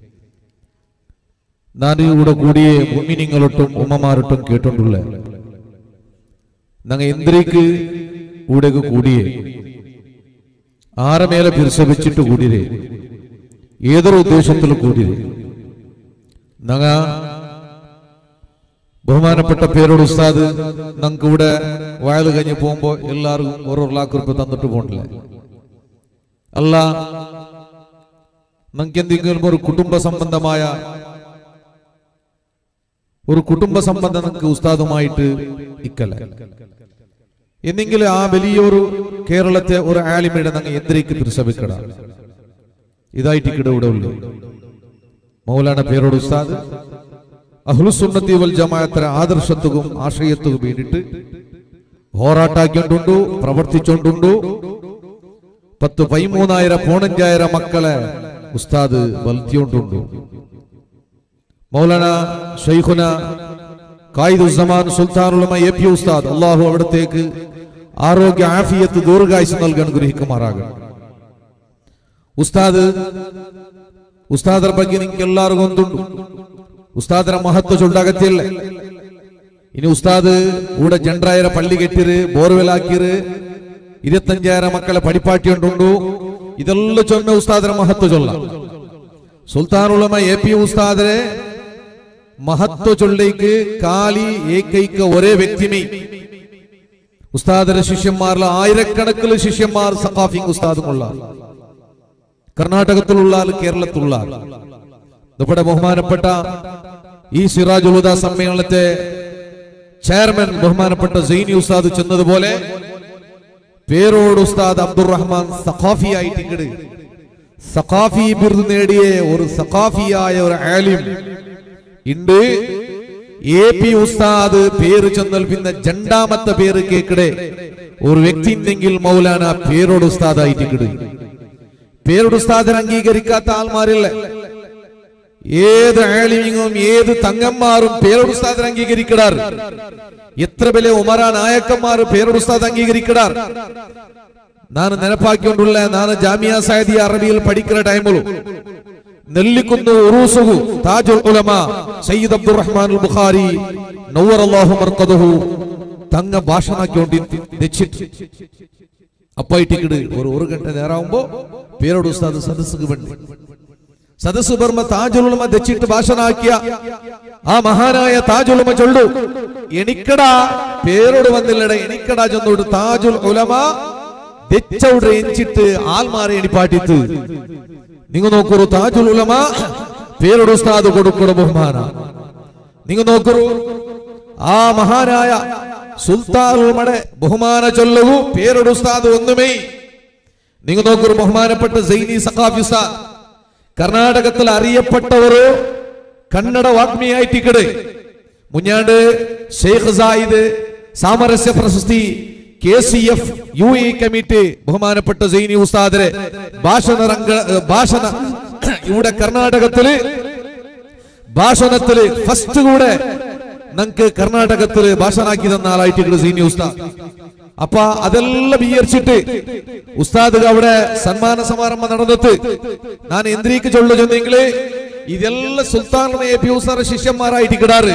ഞാൻ ഇവിടെ കൂടിയ മുമിനിങ്ങളൊട്ടും ഉമ്മമാരൊട്ടും കേട്ടിട്ടുള്ള ഞങ്ങൾ എന്തിലേക്ക് കൂടെയൊക്കെ കൂടിയേ ആരെ മേലെ പിരിസവിച്ചിട്ട് കൂടിയേ ഏതൊരു ഉദ്ദേശത്തിൽ കൂടിയേ ഞങ്ങ ബഹുമാനപ്പെട്ട പേരോട് ഉസ്താദ് ഞങ്ങൾക്ക് ഇവിടെ വയൽ കഴിഞ്ഞ് പോകുമ്പോ എല്ലാവർക്കും ഓരോ ലാക്ക് റുപ്യ തന്നിട്ട് പോകണില്ലേ അല്ല നിങ്ങൾക്ക് എന്തെങ്കിലും ഒരു കുടുംബ സംബന്ധമായ ഒരു കുടുംബ സംബന്ധം നിങ്ങൾക്ക് ഉസ്താദുമായിട്ട് ഇക്കല്ല എന്നെങ്കിലും ആ വലിയൊരു കേരളത്തെ ഒരു ആലിമയുടെ ഞങ്ങൾ എന്തിലേക്ക് പിരിസവിക്കട ഇതായിട്ട് ഇവിടെ ഇവിടെ ഉള്ളു മൗലാന പേരോട് ഉസ്താദ് അഹ്ലുസുന്നത്തി വൽ ജമാഅത്തര ആദർശത്തുക്കും ആശയത്തുക്കും വേണ്ടിയിട്ട് ಹೋರಾಟಾಕ್ಕೊಂಡುಂಡು ಪ್ರವರ್ತಿಸೊಂಡುಂಡು ಪತ್ತು ಪೈಮೂನಾಯಿರ ಪೋಣಂಜಾಯಿರ ಮಕ್ಕಳ ಉಸ್ತಾದ್ ಬಲ್ತಿಯೊಂಡುಂಡು മൗലാന ഷെയ്ഖുന കായിദുസമാൻ സുൽത്താനുലമ എ പി ഉസ്താദ് അള്ളാഹു അവിടത്തേക്ക് ആരോഗ്യ ആഫിയത്ത് ദീർഘായുസ് നൽകാൻ അനുഗ്രഹിക്കുമാറാകണം ഉസ്താദ് ഉസ്താദರ ಬಗ್ಗೆ ನಿಮ್ಗೆ ಎಲ್ಲರಿಗೂ ಒಂದುಂಟು ഉസ്താദര മഹത്വ ചൊല്ലകത്തില്ല ഇനി ഉസ്താദ് കൂടെ ജൻഡ്രായര പള്ളി കെട്ടിര് ബോർവെൽ ആക്കിര് ഇരുപത്തഞ്ചായിരം മക്കളെ പഠിപ്പാട്ടിയുണ്ടുണ്ടു ഇതെല്ലാം ചൊന്ന ഉസ്താദര മഹത്വ ചൊല്ലാം സുൽത്താനുള്ളമ എ പി ഉസ്താദിനെ മഹത്വ ചൊല്ലേക്ക് കാലി ഏകൈക്ക ഒരേ വ്യക്തിമേ ഉസ്താദിന്റെ ശിഷ്യന്മാരിൽ ആയിരക്കണക്കിന് ശിഷ്യന്മാർ സഖാഫിങ് ഉസ്താദുമുള്ള കർണാടകത്തിലുള്ള ആൾ കേരളത്തിലുള്ള ആൾ നമ്മുടെ ബഹുമാനപ്പെട്ട ഈ സിറാജുൽ ഹുദ സമ്മേളനത്തെ ചെയർമാൻ ബഹുമാനപ്പെട്ട സൈനി ഉസ്താദ് ചെന്നതുപോലെ പേരോട് ഉസ്താദ് അബ്ദുറഹ്മാൻ സഖാഫി ആയിട്ട് ഇങ്ങട് സഖാഫി ബിരുദ് നേടിയ ഒരു സഖാഫിയായ ഒരു ആലിം ഉണ്ട് എ പി ഉസ്താദ് പേര് ചെന്നാൽ പിന്നെ രണ്ടാമത്തെ പേര് കേക്കടെ ഒരു വ്യക്തി ഉണ്ടെങ്കിൽ മൗലാന പേരോട് ഉസ്താദ് ആയിട്ട് ഇങ്ങട് പേരോട് ഉസ്താദിനെ അംഗീകരിക്കാത്ത ആൾമാരില്ല ഏത് ആലിമിങ്ങും ഏത് തങ്ങന്മാരും പേരോട് ഉസ്താദിനെ അംഗീകരിക്കടാർ എത്ര വലിയ ഉമറാ നായക്കന്മാർ പേരോട് ഉസ്താദ് അംഗീകരിക്കടാർ ನಾನು ನೆನಪಾಕಿಕೊಂಡುಳ್ಳ ನಾನು ಜಾಮಿಯಾ ಸಾಯದಿಯ ಅರಬಿಯಲ್ಲಿ ಪಡಿக்கிற ಟೈಮಲು ನೆಲ್ಲಿಕುಂದು ಉರೂಸುಗು ತಾಜುಲ್ ಉಲಮಾ ಸಯ್ಯದ್ ಅಬ್ದುಲ್ റഹ്മാൻ ബുഖാരി നവർ അല്ലാഹു മർക്കദഹു തങ്ങ ഭാഷണാക്കി വെച്ചിട്ട് അപ്പായിട്ടിക്കിട് ഒരു ഒരു ഗಂಟೆ നേരാവുമ്പോ പേരോട് ഉസ്താദ് സദസ്സുക്ക് വേണ്ടി സദസ്സ് ബർമ്മ താജുലുമ ദച്ചിട്ട് ഭാഷണാക്കിയ ആ മഹാനായ താജുലുമ ചൊല്ലു എനിക്കടാ പേരോട് വന്നില്ലട എനിക്കടാ ചെന്നോട് താജുൽ ഉലമ ദച്ചവിടെ എഞ്ചിട്ട് ആൽമാരെ എണിപ്പാട്ടിത്ത് നിങ്ങൾ നോക്കൂ താജുൽ ഉലമ പേരോട് ഉസ്താദ് കൊടുക്കുന്ന ബഹുമാന നിങ്ങൾ നോക്കൂ ആ മഹാനായ സുൽത്താൻ ഉൾമടെ ബഹുമാന ചൊല്ലവു പേരോട് ഉസ്താദ് ഒന്നുമേ നിങ്ങൾ നോക്കൂ ബഹുമാനപ്പെട്ട സൈനി സഖാഫി ഉസ്താദ് കർണാടകത്തിൽ അറിയപ്പെട്ടവര് കന്നഡ വാഗ്മിയായിട്ടിക്കട് മുഞ്ഞാണ്ട് ഷെയ്ഖ് സായിദ് സാമരസ്യ പ്രശസ്തി K C F U A committee ബഹുമാനപ്പെട്ട സൈനി ഉസ്താദിനെ ഭാഷണ രംഗ ഭാഷണ ഇവിടെ കർണാടകത്തില് ഭാഷണത്തില് ഫസ്റ്റ് കൂടെ നമുക്ക് കർണാടകത്തില് ഭാഷണാക്കി തന്ന ആളായിട്ട് സീനി ഉസ്താദ് അപ്പൊ അതെല്ലാം വിചാരിച്ചിട്ട് ഉസ്താദ് അവിടെ സന്മാന സമാരംഭം നടന്നിട്ട് ഞാൻ എന്തിനേക്ക് ചൊല്ലു ചെന്നെങ്കില് ഇതെല്ലാം സുൽത്താൻ എ പി ഉസ്താദ് ശിഷ്യന്മാരായിട്ട് കിടാറ്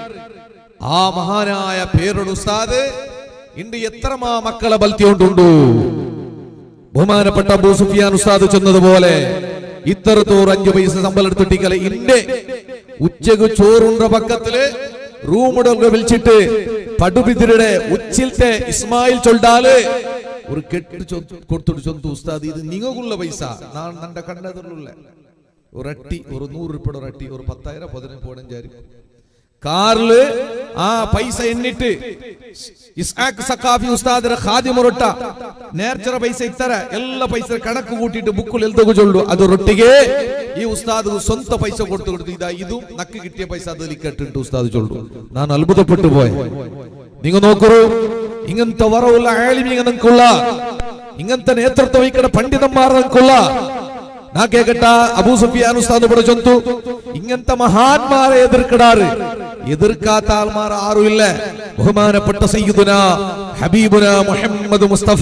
ആ മഹാനായ പേരുടെ ഉസ്താദ് ഇണ്ട് എത്രമാ മക്കളെ ബൽത്തിയോണ്ടുണ്ടു ബഹുമാനപ്പെട്ട അബൂ സുഫിയാൻ ഉസ്താദ് ചെന്നതുപോലെ ഇത്തരത്തോർ അഞ്ചു പൈസ ശമ്പളം എടുത്തിട്ടിക്കല ഇന്റെ ഉച്ചക്ക് ചോറുണ്ട പക്കത്തില് റൂമുടൊക്കെ വിളിച്ചിട്ട് പടുബിതിരുടെ ഉച്ചിലത്തെ ഇസ്മായിൽ ചൊല്ലാല് ഒരു കെട്ട് കൊടുത്തിട്ട് ചൊന്തു ഉസ്താദ് ഇത് നിങ്ങൾക്കുള്ള പൈസ നാ നന്റെ കണ്ടതിലുള്ള ഒരു അട്ടി ഒരു നൂറ് രൂപയുടെ ഒരു അട്ടി ഒരു പത്തായിരം പതിനഞ്ച് പതിനഞ്ചായിരം കാറില് ആ പൈസ എണ്ണിട്ട് ഇസ്ഹാഖ് സഖാഫി ഉസ്താദിന്റെ ഖാദിമ ರೊಟ್ಟ നേർച്ചറ പൈസ ഇത്തര എല്ലാ പൈസ കണക്ക് കൂട്ടിയിട്ട് ബുക്കിൽ എഴുതുക ചൊല്ലു അത് റൊಟ್ಟಿಗೆ ഈ ഉസ്താദ് സ്വന്ത പൈസ കൊടുത്തു കൊടുത്തു ഇതാ ഇതും നക്ക് കിട്ടിയ പൈസ അതിൽ കെട്ടിട്ട് ഉസ്താദ് ചൊല്ലു ഞാൻ അത്ഭുതപ്പെട്ടു പോയ നിങ്ങൾ നോക്കൂ ഇങ്ങനത്തെ വറവുള്ള ആലിമിങ്ങ നിങ്ങൾക്കുള്ള ഇങ്ങനത്തെ നേതൃത്വം വഹിക്കുന്ന പണ്ഡിതന്മാർ നിങ്ങൾക്കുള്ള നാ കേക്കട്ട അബൂ സുഫിയാൻ ഉസ്താദ് ഇവിടെ ചൊന്തു ഇങ്ങനത്തെ മഹാന്മാരെ എതിർക്കിടാറ് എതിർക്കാത്ത ആൾമാർ ആരുമില്ല ബഹുമാനപ്പെട്ട സയ്യിദുന ഹബീബുന മുഹമ്മദ് മുസ്തഫ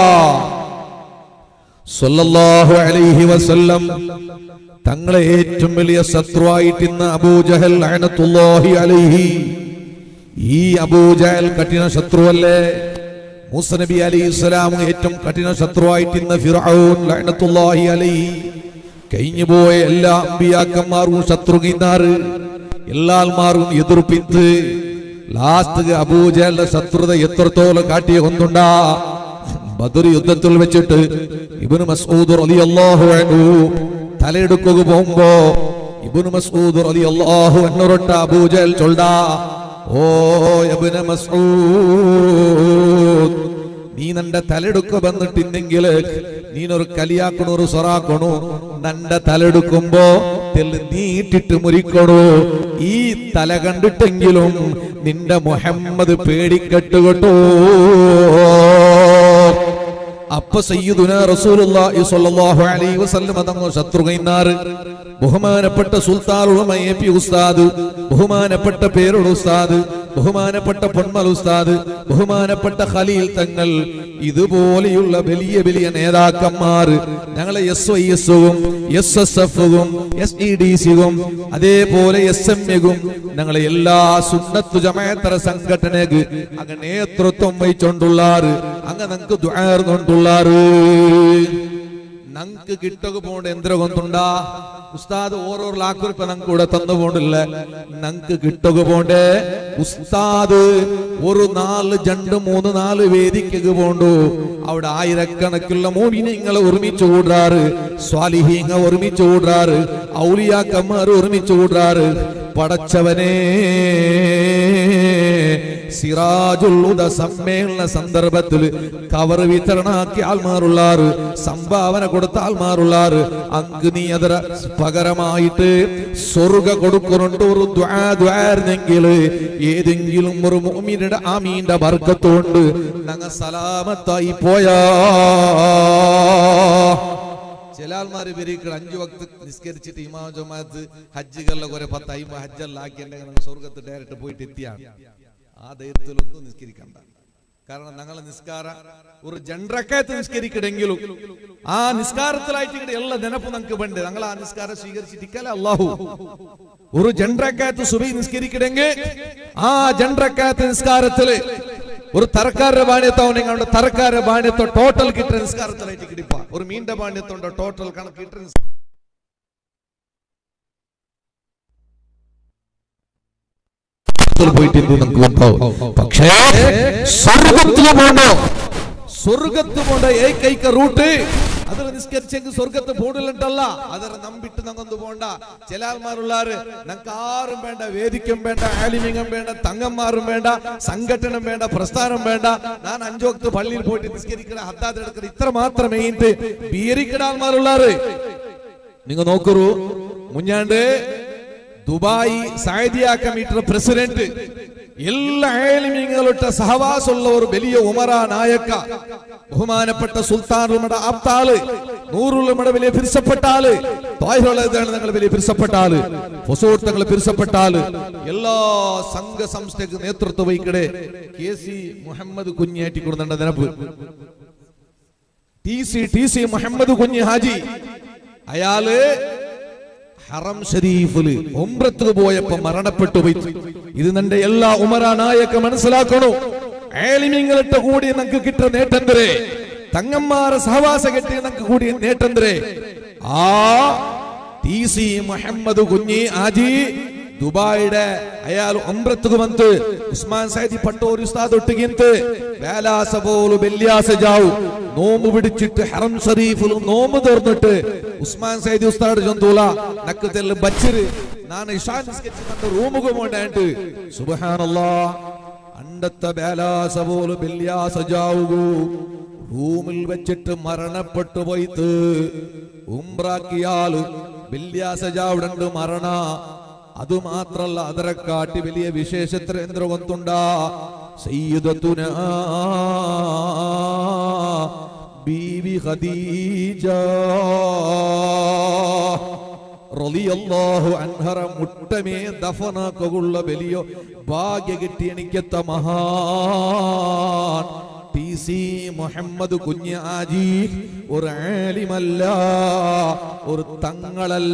സല്ലല്ലാഹു അലൈഹി വസല്ലം തങ്ങളെ ഏറ്റവും വലിയ ശത്രുവായിട്ട് ഇന്ന് അബൂജഹൽ ലഅനത്തുല്ലാഹി അലൈഹി ഈ അബൂജഹൽ കഠിന ശത്രുവല്ലേ മൂസ നബി അലൈഹി സ്വലാം ഏറ്റവും കഠിന ശത്രുവായിട്ട് ഇന്ന് ഫിറഔൻ ലഅനത്തുല്ലാഹി അലൈഹി കഴിഞ്ഞു പോയ എല്ലാ അമ്പിയാക്കന്മാരും ശത്രുകിന്നാറ് എല്ലാ ആൾമാരും എതിർപ്പിത്ത് ലാസ്റ്റ് അബൂജഹലിന്റെ ശത്രുത എത്രത്തോളം കാട്ടിയ ഒന്നുണ്ടാ ബദർ യുദ്ധത്തിൽ വെച്ചിട്ട് ഇബ്നു മസ്ഊദ് റളിയല്ലാഹു അൻഹു തലയെടുക്കുക പോകുമ്പോ ഇബ്നു മസ്ഊദ് റളിയല്ലാഹു അൻഹു റൊട്ട അബൂജഹൽ ചൊല്ലാ ഓ ഇബ്നു മസ്ഊദ് നീ നന്റെ തലെടുക്ക വന്നിട്ടില്ലെങ്കിൽ നീനൊരു കലിയാക്കണു ഒരു സൊറാക്കണു നന്റെ തലെടുക്കുമ്പോ തെല്ല് നീട്ടിട്ട് മുരിക്കണു ഈ തല കണ്ടിട്ടെങ്കിലും നിന്റെ മുഹമ്മദ് പേടിക്കെട്ട് കേട്ടോ അപ്പ സയ്യിദുന റസൂലുള്ളാഹി സ്വല്ലല്ലാഹു അലൈഹി വസല്ലം തങ്ങൾ ശത്രു കൈനാറ് ബഹുമാനപ്പെട്ട സുൽത്താൻ ഉലമ എ പി ഉസ്താദ് ബഹുമാനപ്പെട്ട പേരുടെ ഉസ്താദ് ബഹുമാനപ്പെട്ട പൊന്മൽ ഉസ്താദ് ബഹുമാനപ്പെട്ട ഖലീൽ തങ്ങൾ ഇതുപോലെയുള്ള വലിയ വലിയ നേതാക്കന്മാർ ഞങ്ങളെ എസ് ഐ എസും എസ് എസ് എഫും എസ് ഇ ഡി സിയും അതേപോലെ എസ് എം എഗും ഞങ്ങളെ എല്ലാ സുന്നത്തു ജമായത്തര സംഘടനക്ക് അങ്ങ് നേതൃത്വം വഹിച്ചോണ്ടുള്ളാറ് അങ്ങ് നമുക്ക് ദ്വാർന്നുകൊണ്ടുള്ളാറ് നങ്ക് കിട്ടുക പോണ്ട് എന്തിര കൊണ്ടുണ്ടാ ഉസ്താദ് ഓരോ ലാഖ് റുപ്യ ഞങ്ങൾക്ക് കൂടെ തന്നുകൊണ്ടില്ല ഞങ്ങൾക്ക് കിട്ടുക പോണ്ടേ ഉസ്താദ് ഒരു നാല് രണ്ട് മൂന്ന് നാല് വേദിക്കുക പോണ്ടു അവിടെ ആയിരക്കണക്കുള്ള മോമിനിങ്ങളെ ഒരുമിച്ച് കൂടാറ് സ്വാലിഹീങ്ങ ഒരുമിച്ച് കൂടാറ് ഔലിയാക്കന്മാർ ഒരുമിച്ച് കൂടാറ് പടച്ചവനെ സിറാജുൽ ഉദ സമ്മേളന സന്ദർഭത്തിൽ കവർ വിതരണാക്കി ആൾമാറുള്ളാറ് സംഭാവന കൊടുത്ത ആൾമാറുള്ളാറ് അങ്ക് നീ അതര പകരമായിട്ട് സ്വർഗ കൊടുക്കുന്നുണ്ട് ഒരു ദ്വാർന്നെങ്കിൽ ഏതെങ്കിലും ഒരു മോമിനുടെ ആമീന്റെ വർഗത്തോണ്ട് ഞങ്ങ സലാമത്തായി പോയാ ചില ആൾമാര് പേരിക്കട അഞ്ചു വക്ത് നിസ്കരിച്ചിട്ട് ഇമാം ജമാഅത്ത് ഹജ്ജുകളിലെ കുറെ പത്ത് അയ്മ ഹജ്ജെല്ലാം ആക്കിയിട്ടുണ്ടെങ്കിൽ സ്വർഗത്ത് ഡയറക്റ്റ് പോയിട്ട് എത്തിയാണ് ആ ധൈര്യത്തിലൊന്നും നിസ്കരിക്കണ്ട കാരണം ഞങ്ങളെ നിസ്കാര ഒരു ജൻറക്കാത്ത് നിസ്കരിക്കണെങ്കിലും ആ നിസ്കാരത്തിലായിട്ട് എല്ലാ നെനപ്പ് നമുക്ക് വേണ്ട ഞങ്ങൾ ആ നിസ്കാരം സ്വീകരിച്ചിട്ടിക്കല അള്ളാഹു ഒരു ജൻറക്കാത്ത് സുബൈ നിസ്കരിക്കണമെങ്കിൽ ആ ജൻറക്കാത്ത് നിസ്കാരത്തില് ഒരു തറക്കാരുടെ ബാണ്യത്തോ നിങ്ങളുടെ തറക്കാരുടെ ബാണ്യത്തോ ടോട്ടൽ കിട്ടുന്ന നിസ്കാരത്തിലായിട്ട് കിടിപ്പ ഒരു മീന്റെ ബാണ്യത്തോണ്ട് ടോട്ടൽ കണക്ക് കിട്ടുന്ന പോയിട്ട് എന്ത് നമുക്ക് ഉണ്ടാവും പക്ഷേ സ്വർഗത്തിൽ പോണ്ടോ സ്വർഗത്ത് പോണ്ട ഏകൈക റൂട്ട് അതിൽ നിസ്കരിച്ചെങ്കിൽ സ്വർഗത്ത് പോടില്ലട്ടല്ല അതര നമ്പിട്ട് നങ്ങൊന്ന് പോണ്ട ചില ആൾമാരുള്ളാറ് ഞങ്ങൾക്ക് ആരും വേണ്ട വേദിക്കും വേണ്ട ആലിമിങ്ങും വേണ്ട തങ്ങന്മാരും വേണ്ട സംഘടനം വേണ്ട പ്രസ്ഥാനം വേണ്ട ഞാൻ അഞ്ചോക്ത് പള്ളിയിൽ പോയിട്ട് നിസ്കരിക്കണ ഹത്താത്ത് എടുക്കണ ഇത്ര മാത്രമേ ഇട്ട് ബീരിക്കട ആൾമാരുള്ളാറ് നിങ്ങൾ നോക്കൂ മുഞ്ഞാണ്ട് ദുബായ് സായദിയ കമ്മിറ്റിയുടെ പ്രസിഡന്റ് എല്ലാ ആലിമീങ്ങളുടെ സഹവാസമുള്ള ഒരു വലിയ ഉമറ നായക്ക ബഹുമാനപ്പെട്ട സുൽത്താനുമയുടെ ആപ്താള് നൂറുകളുടെ വലിയ പിരിസപ്പെട്ട ആള് തായ്ഹുള്ളതാണ് ഞങ്ങൾ വലിയ പിരിസപ്പെട്ട ആള് ഫൊസൂർ തങ്ങൾ പിരിസപ്പെട്ട ആള് എല്ലാ സംഘ സംസ്ഥയ്ക്ക് നേതൃത്വം വഹിക്കടെ കെ സി മുഹമ്മദ് കുഞ്ഞാറ്റി കൊടുക്കേണ്ട നിനപ്പ് T C T C Muhammad Kunju Haji അയാള് ഹറം ഷരീഫില് ഒമ്രത്ത് പോയപ്പോ മരണപ്പെട്ടു പോയി ഇത് നിന്റെ എല്ലാ ഉമറാനായൊക്കെ മനസ്സിലാക്കണു ഏലിമിങ്ങളിട്ട് കൂടി നമുക്ക് കിട്ടുന്ന നേട്ടന്തരേ തങ്ങന്മാരെ സഹവാസ കെട്ടി നമുക്ക് കൂടി നേട്ടന്തരേ ആ ടി സി മുഹമ്മദ് കുഞ്ഞി ആജി ദുബായിയുടെ അയാൾ ഒമ്രത്തുക വന്ന് ഉസ്മാൻ സൈദി പട്ടോർ ഉസ്താദ് ഒട്ടുകിന്ത് വേലാസ പോലും വെല്യാസ ജാവു നോമ്പ് പിടിച്ചിട്ട് ഹറം ഷരീഫിൽ നോമ്പ് തീർന്നിട്ട് ഉസ്മാൻ സൈദി ഉസ്താദ് ചൊന്തൂല നക്ക് തെല്ല് ബച്ചിര് ഞാൻ ഇഷാൻ നിസ്കരിച്ച് കണ്ട് റൂമുക പോണ്ടായിട്ട് സുബഹാനല്ലാ അണ്ടത്തെ വേലാസ പോലും വെല്യാസ ജാവുകൂ റൂമിൽ വെച്ചിട്ട് മരണപ്പെട്ടു പോയിട്ട് ഉംറാക്കിയാല് വെല്യാസ ജാവുടണ്ട് മരണ അത് മാത്രല്ല അതരെ കാട്ടി വലിയ വിശേഷത്ര എന്ത്ര ഒന്നുണ്ട സയ്യിദത്തുന ബീവി ഖദീജ റളിയല്ലാഹു അൻഹറ മുട്ടമേ ദഫനാക്കുള്ള വലിയ ഭാഗ്യ കിട്ടി എനിക്കത്ത മഹാൻ ടി സി മുഹമ്മദ് കുഞ്ഞ് ആജി ഒരു ആലിമല്ല ഒരു തങ്ങളല്ല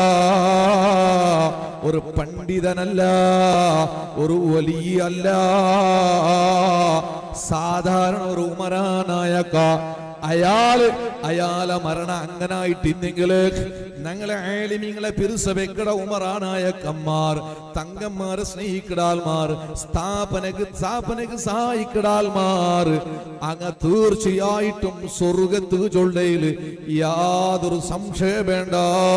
ഒരു പണ്ഡിതനല്ല ഒരു വലിയല്ല സാധാരണ ഒരു ഉമരാനായക്ക അയാള് അയാളെ മരണ അങ്ങനായിട്ടിന്നെങ്കില് ഞങ്ങളെ ആലിമിങ്ങളെ പിരിസ വെക്കട ഉമറാനായ കമ്മാർ തങ്കന്മാരെ സ്നേഹിക്കിടാൽമാർ സ്ഥാപനക്ക് സ്ഥാപനക്ക് സഹായിക്കിടാൽമാർ അങ്ങ് തീർച്ചയായിട്ടും സ്വർഗത്ത് ചൊല്ലയില് യാതൊരു സംശയം വേണ്ട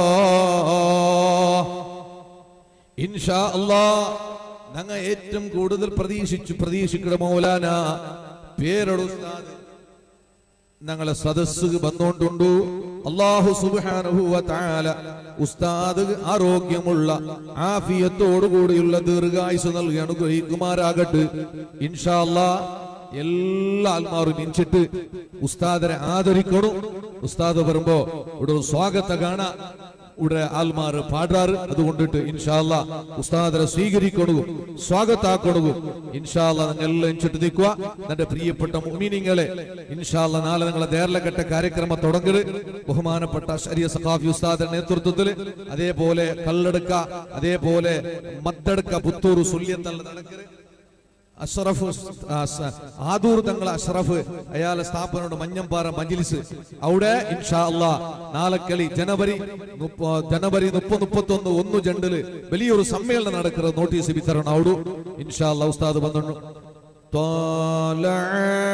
ഇൻഷാ അല്ലാ ഞങ്ങൾ ഏറ്റവും കൂടുതൽ പ്രതീക്ഷിച്ചു പ്രതീക്ഷിക്കണ മൗലാന പേരോട് ഉസ്താദ് ഞങ്ങളെ സദസ് വന്നോണ്ടുണ്ടു അള്ളാഹു സുബ്ഹാനഹു വ തആല ഉസ്താദ് ആരോഗ്യമുള്ള ആഫിയത്തോടു കൂടിയുള്ള ദീർഘായുസ് നൽകി അനുഗ്രഹിക്കുമാരാകട്ടെ ഇൻഷാ അല്ലാ എല്ലാ ആത്മാരും എണിച്ചിട്ട് ഉസ്താദിനെ ആദരിക്കണം ഉസ്താദ് വരുമ്പോ ഇവിടെ ഒരു സ്വാഗത കാണാ ഇവിടെ ആൽമാർ പാടാറ് അതുകൊണ്ടിട്ട് ഇൻഷാല്ല ഉസ്താദരെ സ്വീകരിക്കണു സ്വാഗതാക്കണു ഇൻഷാല്ല നിങ്ങൾ എല്ലാം എണിച്ചിട്ട് നിൽക്കുക എന്റെ പ്രിയപ്പെട്ട മുമീനിങ്ങളെ ഇൻഷാല്ല നാളെ നിങ്ങളെ നേരലഘട്ട കാര്യക്രമം തുടങ്ങരുത് ബഹുമാനപ്പെട്ട ശരിയ സഖാഫി ഉസ്താദിന്റെ നേതൃത്വത്തിൽ അതേപോലെ കല്ലെടുക്ക അതേപോലെ മദ്ദെടുക്ക പുത്തൂർ സുല്യത്തല്ല നടക്കരുത് അഷ്റഫ് ആ, സ- ആദൂർ തങ്ങൾ അഷ്റഫ് അയാളെ സ്ഥാപനോട് മഞ്ഞമ്പാറ മജിലിസ് അവിടെ ഇൻഷാ അല്ലാ നാളെക്കളി ജനുവരി മുപ്പ- ജനുവരി മുപ്പത് മുപ്പത്തൊന്ന് ഒന്ന് ജണ്ടില് വലിയൊരു സമ്മേളനം നടക്കുന്നത് നോട്ടീസ് വിതരണം അവിടെ ഇൻഷാ അല്ലാ ഉസ്താദ് വന്നു طالع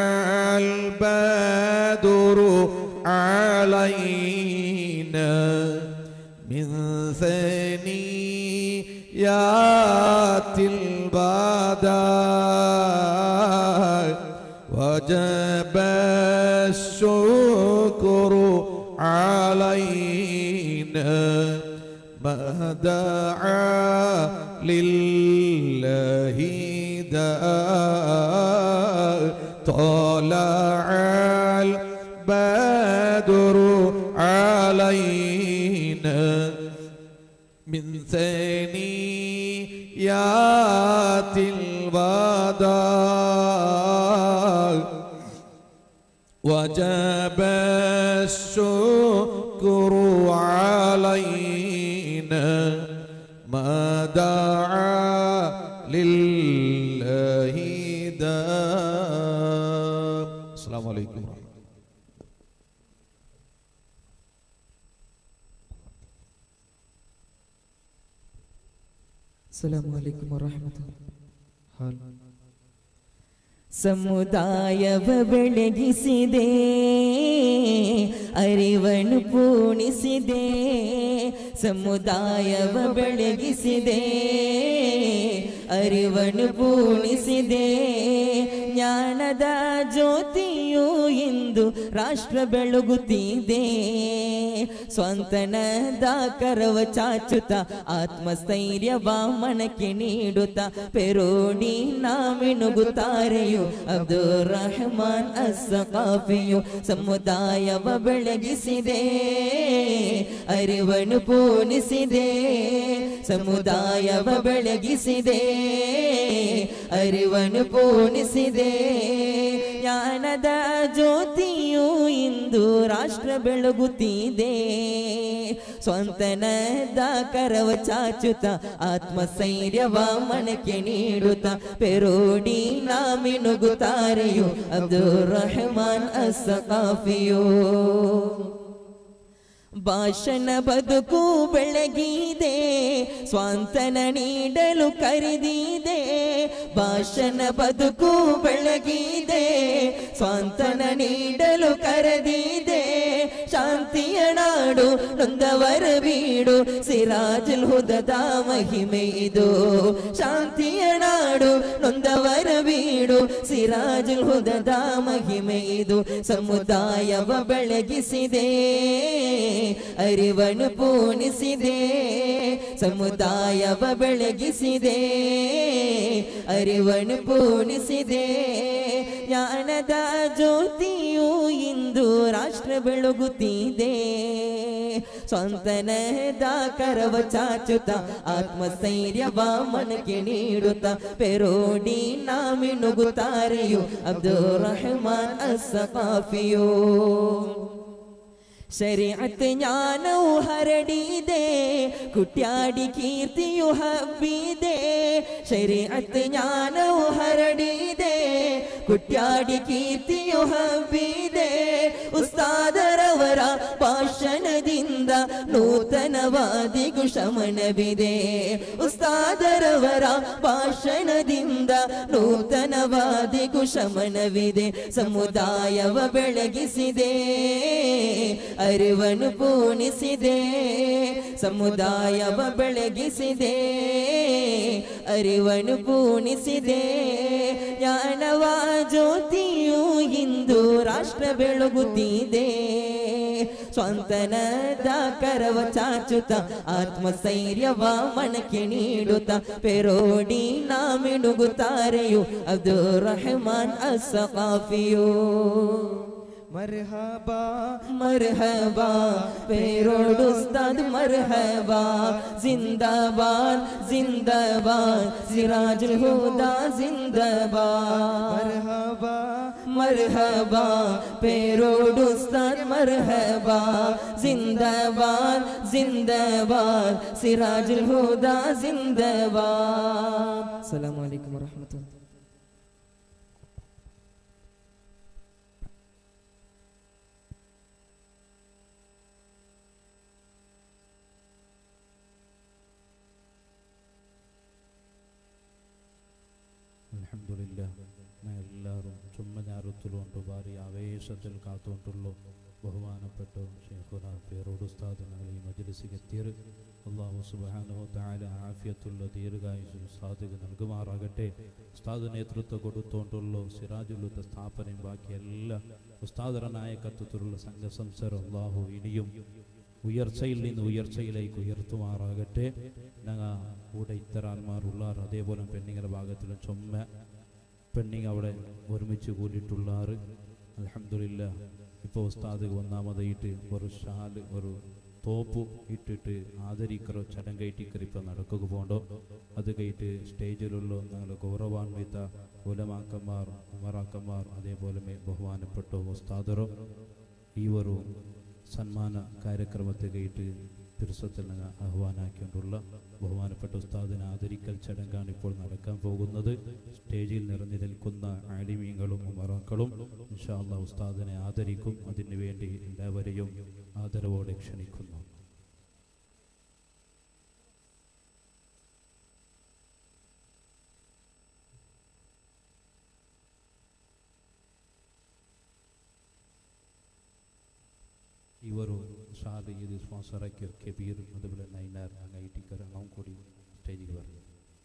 البدر علينا من ثنيات البدر وجب الشكر علينا ما دعا لله داء طلع البدر علينا من ثنيات الوداع وجب الشكر علينا ما دعا لله داء السلام عليكم ورحمة الله അസ്സലാമു അലൈക്കും വറഹ്മത്തുള്ളാഹി ಸಮುದಾಯವ ಬೆಳಗಿಸಿದೆ ಅರಿವನ್ನು ಪೂಣಿಸಿದೆ ಸಮುದಾಯವ ಬೆಳಗಿಸಿದೆ ಅರಿವನ್ನು ಪೂಣಿಸಿದೆ ಜ್ಞಾನದ ಜ್ಯೋತಿಯು ಇಂದು ರಾಷ್ಟ್ರ ಬೆಳಗುತ್ತಿದೆ ಸ್ವಂತನದ ಕರವ ಚಾಚುತ್ತ ಆತ್ಮಸ್ಥೈರ್ಯವ ಮನಕ್ಕೆ ನೀಡುತ್ತ ಪೆರೋಡಿ ನಾಮಿನುಗುತ್ತಾರೆಯು ಅಬ್ದುಲ್ ರಹಮಾನ್ ಅಸ್ಸಕಾಫಿಯು ಸಮುದಾಯವ ಬೆಳಗಿಸಿದೆ ಅರಿವನ್ನು ಪೂಣಿಸಿದೆ ಸಮುದಾಯವ ಬೆಳಗಿಸಿದೆ ಅರಿವನ್ನು ಪೂಣಿಸಿದೆ ಜ್ಞಾನದ ಜ್ಯೋತಿಯು ಇಂದು ರಾಷ್ಟ್ರ ಬೆಳಗುತ್ತಿದೆ ಸ್ವಂತನದ ಕರವ ಚಾಚುತ್ತ ಆತ್ಮಸ್ಥೈರ್ಯವ ಮನಕ್ಕೆ ನೀಡುತ್ತ ಪೆರೋಡಿ ನಾಮಿನುಗುತ್ತಾರೆಯು ಅಬ್ದುಲ್ ರಹಮಾನ್ ಅಸ್ಸಕಾಫಿಯೋ ಭಾಷಣ ಬದುಕು ಬೆಳಗಿದೆ ಸ್ವಾಂತನ ನೀಡಲು ಕರೆದಿದೆ ಭಾಷಣ ಬದುಕು ಬೆಳಗಿದೆ ಸ್ವಾಂತನ ನೀಡಲು ಕರೆದಿದೆ ಶಾಂತಿಯ ನಾಡು ನೊಂದವರ ಬೀಡು ಸಿರಾಜುಲ್ ಹುದದ ಮಹಿಮೆ ಇದು ಶಾಂತಿಯ ನಾಡು ನೊಂದವರ ಬೀಡು ಸಿರಾಜುಲ್ ಹುದದ ಮಹಿಮೆ ಇದು ಸಮುದಾಯವ ಬೆಳಗಿಸಿದೆ ಅರಿವನ್ನು ಪೂಣಿಸಿದೆ ಸಮುದಾಯವ ಬೆಳಗಿಸಿದೆ ಅರಿವನ್ನು ಪೂಣಿಸಿದೆ ಜ್ಞಾನದ ಜ್ಯೋತಿಯು ಇಂದು ರಾಷ್ಟ್ರ ಬೆಳಗುತ್ತಿದೆ ಸ್ವಂತನದ ಕರವ ಚಾಚುತ್ತ ಆತ್ಮಸ್ಥೈರ್ಯವ ಮನಕ್ಕೆ ನೀಡುತ್ತ ಪೆರೋಡಿ ನಾಮಿನುಗುತ್ತಾರೆಯು ಅಬ್ದುಲ್ ರಹಮಾನ್ ಅಸ್ಸಕಾಫಿಯೋ ಶರೀಅತ್ ಜ್ಞಾನವು ಹರಡಿದೆ ಕುಟ್ಯಾಡಿ ಕೀರ್ತಿಯು ಹಬ್ಬಿದೆ ಶರೀಅತ್ ಜ್ಞಾನವು ಹರಡಿದೆ ಕುಟ್ಯಾಡಿ ಕೀರ್ತಿಯು ಹಬ್ಬಿದೆ ಉಸ್ತಾದರವರ ಭಾಷಣದಿಂದ ನೂತನವಾದಿಗೂ ಶಮನವಿದೆ ಉಸ್ತಾದರವರ ಭಾಷಣದಿಂದ ನೂತನವಾದಿಗೂ ಶಮನವಿದೆ ಸಮುದಾಯವ ಬೆಳಗಿಸಿದೆ ಅರಿವನ್ನು ಪೂಣಿಸಿದೆ ಸಮುದಾಯವ ಬೆಳಗಿಸಿದೆ ಅರಿವನ್ನು ಪೂಣಿಸಿದೆ ಜ್ಞಾನವ ಜ್ಯೋತಿಯು ಇಂದು ರಾಷ್ಟ್ರ ಬೆಳಗುತ್ತಿದೆ ಸ್ವಂತನದ ಕರವ ಚಾಚುತ್ತ ಆತ್ಮಸ್ಥೈರ್ಯವ ಮನಕ್ಕೆ ನೀಡುತ್ತ ಪೆರೋಡಿ ನಾಮಿನುಗುತ್ತಾರೆಯು ಅಬ್ದುಲ್ ರಹಮಾನ್ ಅಸ್ಸಕಾಫಿಯೋ ಮರ್ಹಬಾ ಮರ್ಹಬಾ ಪೇರೋಡ್ ಉಸ್ತಾದ್ ಮರ್ಹಬಾ ಜಿಂದಾಬಾದ್ ಜಿಂದಾಬಾದ್ ಸಿರಾಜುಲ್ ಹುದಾ ಜಿಂದಾಬಾದ್ ಮರ್ಹಬಾ ಮರ್ಹಬಾ ಪೇರೋಡ್ ಉಸ್ತಾದ್ ಮರ್ಹಬಾ ಜಿಂದಾಬಾದ್ ಜಿಂದಾಬಾದ್ ಸಿರಾಜುಲ್ ಹುದಾ ಜಿಂದಾಬಾದ್ ಅಸ್ಸಲಾಮು ಅಲೈಕುಂ ವರಹಮತುಲ್ಲಾಹ್ അലഹമില്ല എല്ലാവരും ചുമ്മഞ്ഞാരത്തിലുണ്ട് ഭാരി ആവേശത്തിൽ കാത്തുകൊണ്ടുള്ളൂ ബഹുമാനപ്പെട്ട ഷെയ്ഖുന പേരോട് ഉസ്താദ് ഞങ്ങൾ ഈ മജ്ലിസിൽ എത്തിയത് അള്ളാഹു സുബാനോ താല ആഫിയത്തുള്ള ദീർഘായുസ് ഉസ്താദിക്ക് നൽകുമാറാകട്ടെ ഉസ്താദ് നേതൃത്വം കൊടുത്തുകൊണ്ടുള്ള സിറാജുലുത്ത സ്ഥാപനയും ബാക്കി എല്ലാ ഉസ്താദരനായ കത്തത്തിലുള്ള സംഘസംസാരം അള്ളാഹു ഇനിയും ഉയർച്ചയിൽ നിന്ന് ഉയർച്ചയിലേക്ക് ഉയർത്തുമാറാകട്ടെ ഞങ്ങൾ കൂടെ ഇത്തരാന്മാരുള്ളാർ അതേപോലെ പെണ്ണിങ്ങളുടെ ഭാഗത്തിലും ചുമ പെണ്ണിങ് അവിടെ ഒരുമിച്ച് കൂടിയിട്ടുള്ളാറ് അലഹമില്ല ഇപ്പോൾ ഉസ്താദ് ഒന്നാമതായിട്ട് ഒരു ഷാല് ഒരു തോപ്പ് ഇട്ടിട്ട് ആദരിക്കറോ ചടങ്കയറ്റിക്കറി ഇപ്പം നടക്കുക പോകണ്ടോ അത് കഴിഞ്ഞിട്ട് സ്റ്റേജിലുള്ള ഞങ്ങൾ ഗൗരവാൻവിത ഉലമാക്കന്മാർ ഉമറാക്കന്മാർ അതേപോലെ മേ- ബഹുമാനപ്പെട്ട ഉസ്താദറോ ഈ ഒരു സന്മാന കാര്യക്രമത്തെ കേട്ട് തിരുസത്തിൽ നിന്ന് ആഹ്വാനാക്കിക്കൊണ്ടുള്ള ബഹുമാനപ്പെട്ട ഉസ്താദിനെ ആദരിക്കൽ ചടങ്ങാണ് ഇപ്പോൾ നടക്കാൻ പോകുന്നത് സ്റ്റേജിൽ നിറഞ്ഞു നിൽക്കുന്ന ആലിമീങ്ങളും ഉമറാക്കളും ഇൻഷാല്ല ഉസ്താദിനെ ആദരിക്കും അതിനു വേണ്ടി എല്ലാവരെയും ആദരവോടെ ക്ഷണിക്കുന്നു ಇವರು ಶಾಲೆ ಇದು ಸ್ಪಾನ್ಸರ್ ಕೆಬೀರ್ അതുപോലെ നൈനാർ അങ്ങ് ഐ ടിക്കർ അങ്ങും കൂടി സ്റ്റേജിൽ വരണം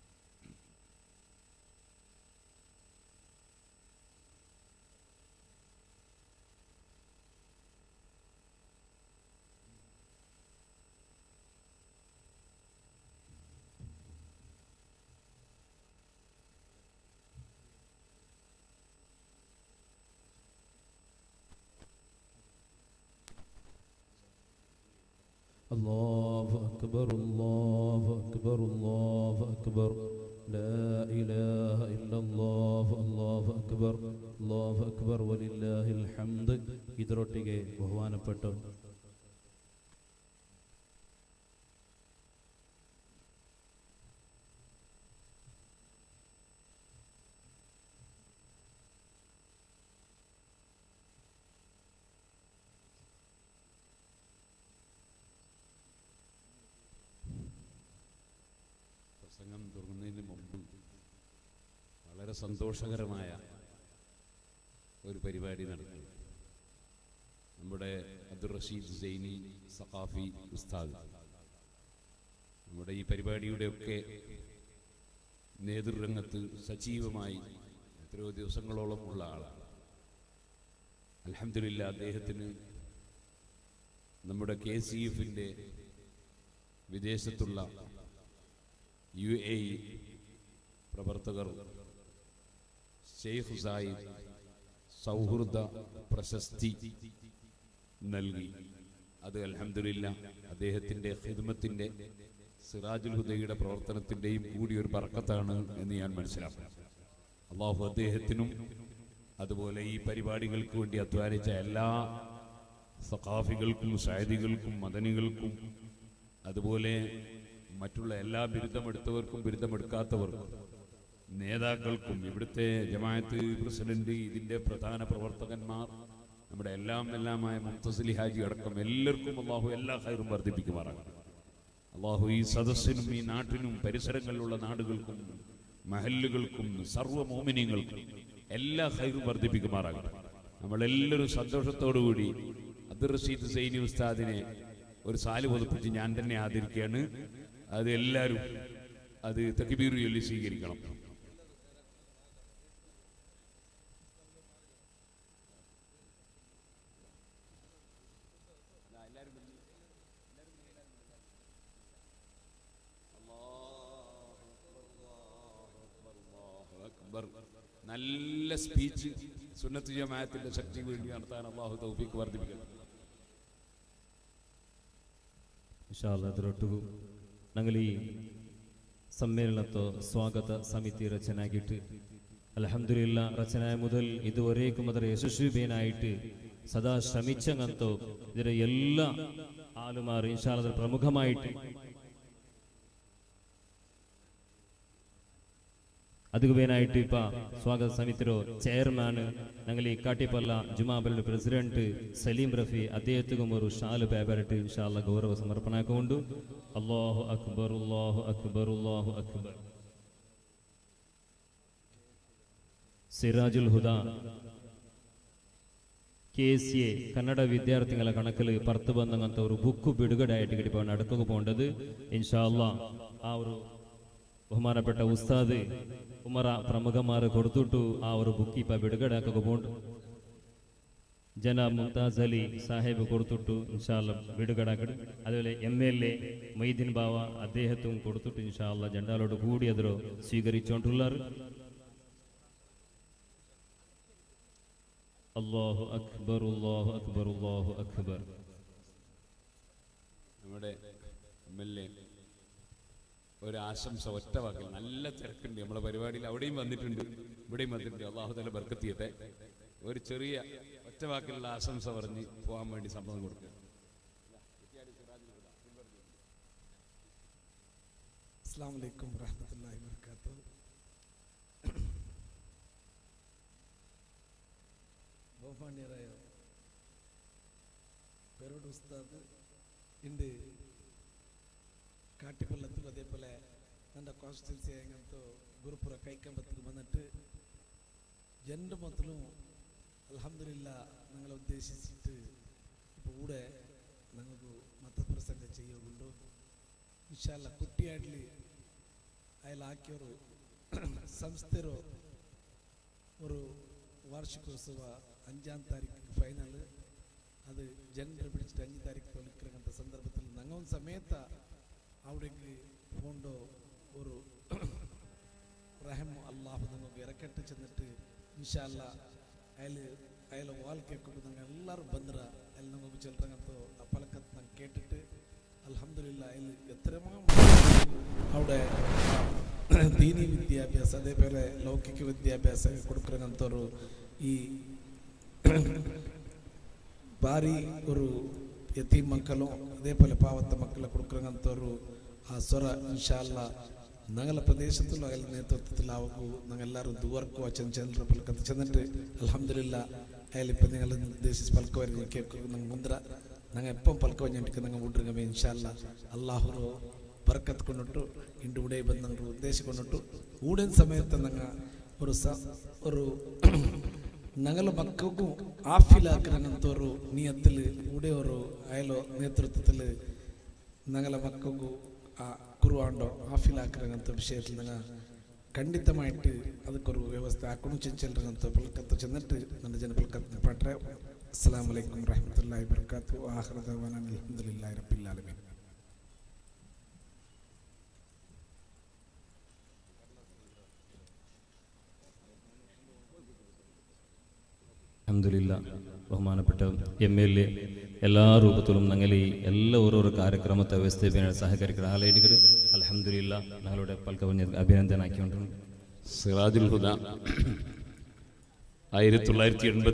الله أكبر الله أكبر الله أكبر لا إله إلا الله الله أكبر الله أكبر ولله الحمد ഇതിരൊട്ടിಗೆ ബഹുമാനപ്പെട്ട പ്രസംഗം തുടങ്ങുന്നതിന് മുമ്പ് വളരെ സന്തോഷകരമായ ഒരു പരിപാടി നടക്കുന്നു നമ്മുടെ അബ്ദുൾ റഷീദ് സൈനി സഖാഫി ഉസ്താദ് നമ്മുടെ ഈ പരിപാടിയുടെയൊക്കെ നേതൃരംഗത്ത് സജീവമായി എത്രയോ ദിവസങ്ങളോളം ഉള്ള ആളാണ് അലഹമില്ല അദ്ദേഹത്തിന് നമ്മുടെ കെ സി എഫിൻ്റെ വിദേശത്തുള്ള യു എ ഇ പ്രവർത്തകർ ഷെയ്ഖ് സായിദ് സൗഹൃദ പ്രശസ്തി നൽകി അത് അൽഹംദുലില്ല അദ്ദേഹത്തിൻ്റെ ഹിദ്മത്തിൻ്റെ സിറാജുൽ ഹുദയുടെ പ്രവർത്തനത്തിൻ്റെയും കൂടി ഒരു ബർക്കത്താണ് എന്ന് ഞാൻ മനസ്സിലാക്കുന്നു അള്ളാഹു അദ്ദേഹത്തിനും അതുപോലെ ഈ പരിപാടികൾക്ക് വേണ്ടി അധ്വാനിച്ച എല്ലാ സഖാഫികൾക്കും സായദികൾക്കും മദനികൾക്കും അതുപോലെ മറ്റുള്ള എല്ലാ ബിരുദമെടുത്തവർക്കും ബിരുദമെടുക്കാത്തവർക്കും നേതാക്കൾക്കും ഇവിടുത്തെ ജമാഅത്ത് പ്രസിഡന്റ് ഇതിന്റെ പ്രധാന പ്രവർത്തകന്മാർ നമ്മുടെ എല്ലാം എല്ലാമായ മുത്തസലി ഹാജി അടക്കം എല്ലാവർക്കും അള്ളാഹു എല്ലാ ഹൈറും വർദ്ധിപ്പിക്കുമാറാകണം അള്ളാഹു ഈ സദസ്സിനും ഈ നാട്ടിനും പരിസരങ്ങളിലുള്ള നാടുകൾക്കും മഹല്ലുകൾക്കും സർവ്വ മോമിനിയങ്ങൾക്കും എല്ലാ ഹൈറും വർദ്ധിപ്പിക്കുമാറാകണം നമ്മളെല്ലാവരും സന്തോഷത്തോടുകൂടി അബ്ദുൾ റഷീദ് സൈനി ഉസ്താദിനെ ഒരു സാല് പൊതുപ്പിച്ച് ഞാൻ തന്നെ ആദരിക്കുകയാണ് അത് എല്ലാവരും അത് തക്കിബീർ ചൊല്ലി സ്വീകരിക്കണം അക്ബർ നല്ല സ്പീച്ച് സുന്നത്ത് ജമാഅത്തിന്റെ ശക്തി വേണ്ടി നടത്താൻ അള്ളാഹു തൗഫീഖ് വർദ്ധിപ്പിക്കണം ಇನ್ಶಾಲ್ಲ ಅದರೊಟ್ಟಿಗೂ ഞങ്ങൾ ഈ സമ്മേളനത്തോ സ്വാഗത സമിതി ರಚನೆಯಾಗಿಟ್ಟು ಅಲ್ಹಮ್ದುಲಿಲ್ಲ ರಚನೆ മുതൽ ഇതുവരേക്കും ಅದರ ಯಶಸ್ವಿಬೇನಾയിട്ട് സദാ ശ്രമിച്ചങ്ങന്തോ ಇದರ ಎಲ್ಲ ആളുമാർ ഇൻഷാല്ല അതിൽ പ്രമുഖമായിട്ട് ಅದಕ್ಕೆ ಬೇನಾയിട്ട് ಇಪ್ಪ ಸ್ವಾಗತ ಸಮಿತಿರೋ ಚೇರ್ಮನ್ ഞങ്ങൾ ഈ കാട്ടിപ്പല്ല ജുമാബലിന്റെ പ്രസിഡന്റ് സലീം റഫി അദ്ദേഹത്തിനും ഒരു ഷാല് പേപ്പറിട്ട് ഇൻഷാല്ല ഗൗരവ സമർപ്പണാക്കുകൊണ്ട് അള്ളാഹു അക്ബർ അള്ളാഹു അക്ബർ അള്ളാഹു അക്ബർ Sirajul Huda K C A Kannada ವಿದ್ಯಾರ್ಥಿಗಳ ಕಣಕಲು ಪರ್ತು ಬಂದಂತ ಅವರು ಬುಕ್ಕು ಬಿಡುಗಡೆ ಆയിട്ട് കിട്ടിപ്പോ നടക്കുക പോകേണ്ടത് ഇൻഷാല്ല ആ ഒരു ബഹുമാനപ്പെട്ട ഉസ്താദ് ഉമറ പ്രമുഖന്മാർ കൊടുത്തിട്ടു ആ ഒരു ബുക്ക് ഇപ്പൊ ಬಿಡುಗಡೆ ആക്കുക പോണ്ട് ജന മുംതാസ് അലി സാഹിബ് കൊടുത്തിട്ടു ഇൻഷാല്ല ಬಿಡುಗಡೆ ആക്കട് അതുപോലെ M L A Moideen Bava അദ്ദേഹത്തും കൊടുത്തിട്ടു ഇൻഷാല്ല ജണ്ടാലോട് കൂടി അതിരോ സ്വീകരിച്ചോണ്ടുള്ളാർ അല്ലാഹു അക്ബർ അല്ലാഹു അക്ബർ അല്ലാഹു അക്ബർ നമ്മുടെ എം എൽ എ ഒരു ആശംസ ഒറ്റ വാക്കിൽ നല്ല തിരക്കുണ്ട് നമ്മളെ പരിപാടിയിൽ അവിടെയും വന്നിട്ടുണ്ട് ഇവിടെയും വന്നിട്ടുണ്ട് അള്ളാഹു തല ബർക്കത്തിയട്ടെ ഒരു ചെറിയ ഒറ്റ വാക്കിലുള്ള ആശംസ പറഞ്ഞ് പോകാൻ വേണ്ടി സമ്മതം കൊടുക്കുക അസ്സാം വലൈക്കും വറഹമത്തല്ലാഹി വർക്കാത്തു ബഹുമാന്യരായ പേരോട് ഉസ്താദ് ഉണ്ട് കാട്ടിക്കൊല്ലത്തും അതേപോലെ ನನ್ನ ಕಾನ್ಸ್ಟಿಟ್ಯೂನ್ಸಿ ಹೆಂಗಂತೂ ಗುರುಪುರ ಕೈಕಂಬತ್ತಿಗೆ ಬಂದಿಟ್ಟು ಜನರ ಮೊದಲು അലഹമില്ല ഞങ്ങളെ ഉദ്ദേശിച്ചിട്ട് ഇപ്പോൾ കൂടെ ഞങ്ങൾക്ക് മതപ്രസംഗം ചെയ്യുന്നുണ്ട് ಇನ್ಶಾಲ್ಲ ಕುಟ್ಟಿಯಾಡ್ಲಿ ಅಲ್ಲಿ ಹಾಕಿಯವರು ಸಂಸ್ಥೆರು ഒരു വാർഷികോത്സവ അഞ്ചാം താരീഖ് ഫൈനൽ അത് ജനറൽ പിടിച്ചിട്ട് അഞ്ച് താരീഖ് തൊളിക്കിറങ്ങുന്ന സന്ദർഭത്തിൽ ഞങ്ങൾ സമയത്ത് അവിടേക്ക് പോണ്ടോ ഒരു റഹം അള്ളാഹു നമുക്ക് ഇറക്കട്ട് ചെന്നിട്ട് ഇൻഷാല്ല അയാൾ അയാൾ വാൾ കേൾക്കുമ്പോൾ ഞങ്ങൾ എല്ലാവരും ಬಂದ್ರ ಅಲ್ಲಿ ನಮಗೆ ചെല്ലറങ്ങത്തോ ആ പലക്കത്ത് ഞങ്ങൾ കേട്ടിട്ട് അലഹമില്ല അതിൽ എത്രയോ അവിടെ ദീനി വിദ്യാഭ്യാസം അതേപോലെ ലൗകിക വിദ്യാഭ്യാസം കൊടുക്കുന്നಂಥವ್ರು ಈ ಭಾರಿ ഒരു ಯತೀಮ್ ಮಕ್ಕಳು അതേപോലെ പാവത്ത മക്കളെ കൊടുക്കുന്നಂಥವ್ರು ആ സ്വര ഇൻഷാല്ല ഞങ്ങളുടെ പ്രദേശത്തുള്ള അയാൾ നേതൃത്വത്തിലാവുകൂ ഞങ്ങൾ എല്ലാവരും ദുവർക്കോ അച്ഛൻ ചന്ദ്ര പലക്കത്ത് ചെന്നിട്ട് അലഹമില്ല അയാൾ ഇപ്പം നിങ്ങൾ ഉദ്ദേശിച്ച് പലക്ക വരെ കേൾക്കും ഞങ്ങൾ മുന്ദ്ര ഞങ്ങൾ എപ്പം പലക്ക വഞ്ഞിട്ട് ഞങ്ങൾ വിട്ടിരുങ്ങമേ ഇൻഷാല്ല അള്ളാഹുറോ ബർക്കത്ത് കൊണ്ടിട്ടു ಇಂಡು ಉಡೇ ಬಂದಂಗೆ ಉದ್ದೇಶಿಕೊಂಡಿಟ್ಟು ಊಡಿನ ಸಮಯത്ത് ഞങ്ങൾ ഒരു സ ഒരു ഞങ്ങളെ മക്കൾക്കും ആഫിലാക്കിനങ്ങനത്തൊരു നിയത്തിൽ കൂടെ ഒരു അയലോ നേതൃത്വത്തിൽ ഞങ്ങളെ മക്കൾക്കും ആ കുറുവാണ്ടോ ആഫിലാക്കിനങ്ങനത്തെ വിഷയത്തിൽ ഞങ്ങൾ ಖಂಡಿತಮಾയിട്ട് ಅದಕ್ಕೊರು ವ್ಯವಸ್ಥೆ ಹಾಕೊಂಡು ಚೆಂಚಲ್ರಂತ ಪಲ್ಕತ್ತ ಚೆನ್ನಟ್ಟು ನನ್ನ ಜನ ಪಲ್ಕತ್ತ ಪಟ್ರೆ ಅಸ್ಸಲಾಂ ವಲೈಕುಂ ರಹಮತುಲ್ಲಾಹಿ ಬರ್ಕಾತು ಆಹ್ರದವಾನ ಅಲ್ಹಮ್ದುಲಿಲ್ಲಾಹಿ ರಬ್ಬಿಲ್ ಆಲಮೀನ್ അഹമ്മദില്ല ബഹുമാനപ്പെട്ട എം എൽ എ എല്ലാ രൂപത്തിലും ഞങ്ങൾ ഈ എല്ലാ ഓരോരോ കാര്യക്രമത്തെ വ്യവസ്ഥ സഹകരിക്കുന്ന ആലയിടുകൾ അലഹമില്ല ഞങ്ങളുടെ പൽക്കവഞ്ഞ അഭിനന്ദനാക്കിക്കൊണ്ടുണ്ട് സിറാജുൽ ഹുദ ആയിരത്തി തൊള്ളായിരത്തി എൺപത്തി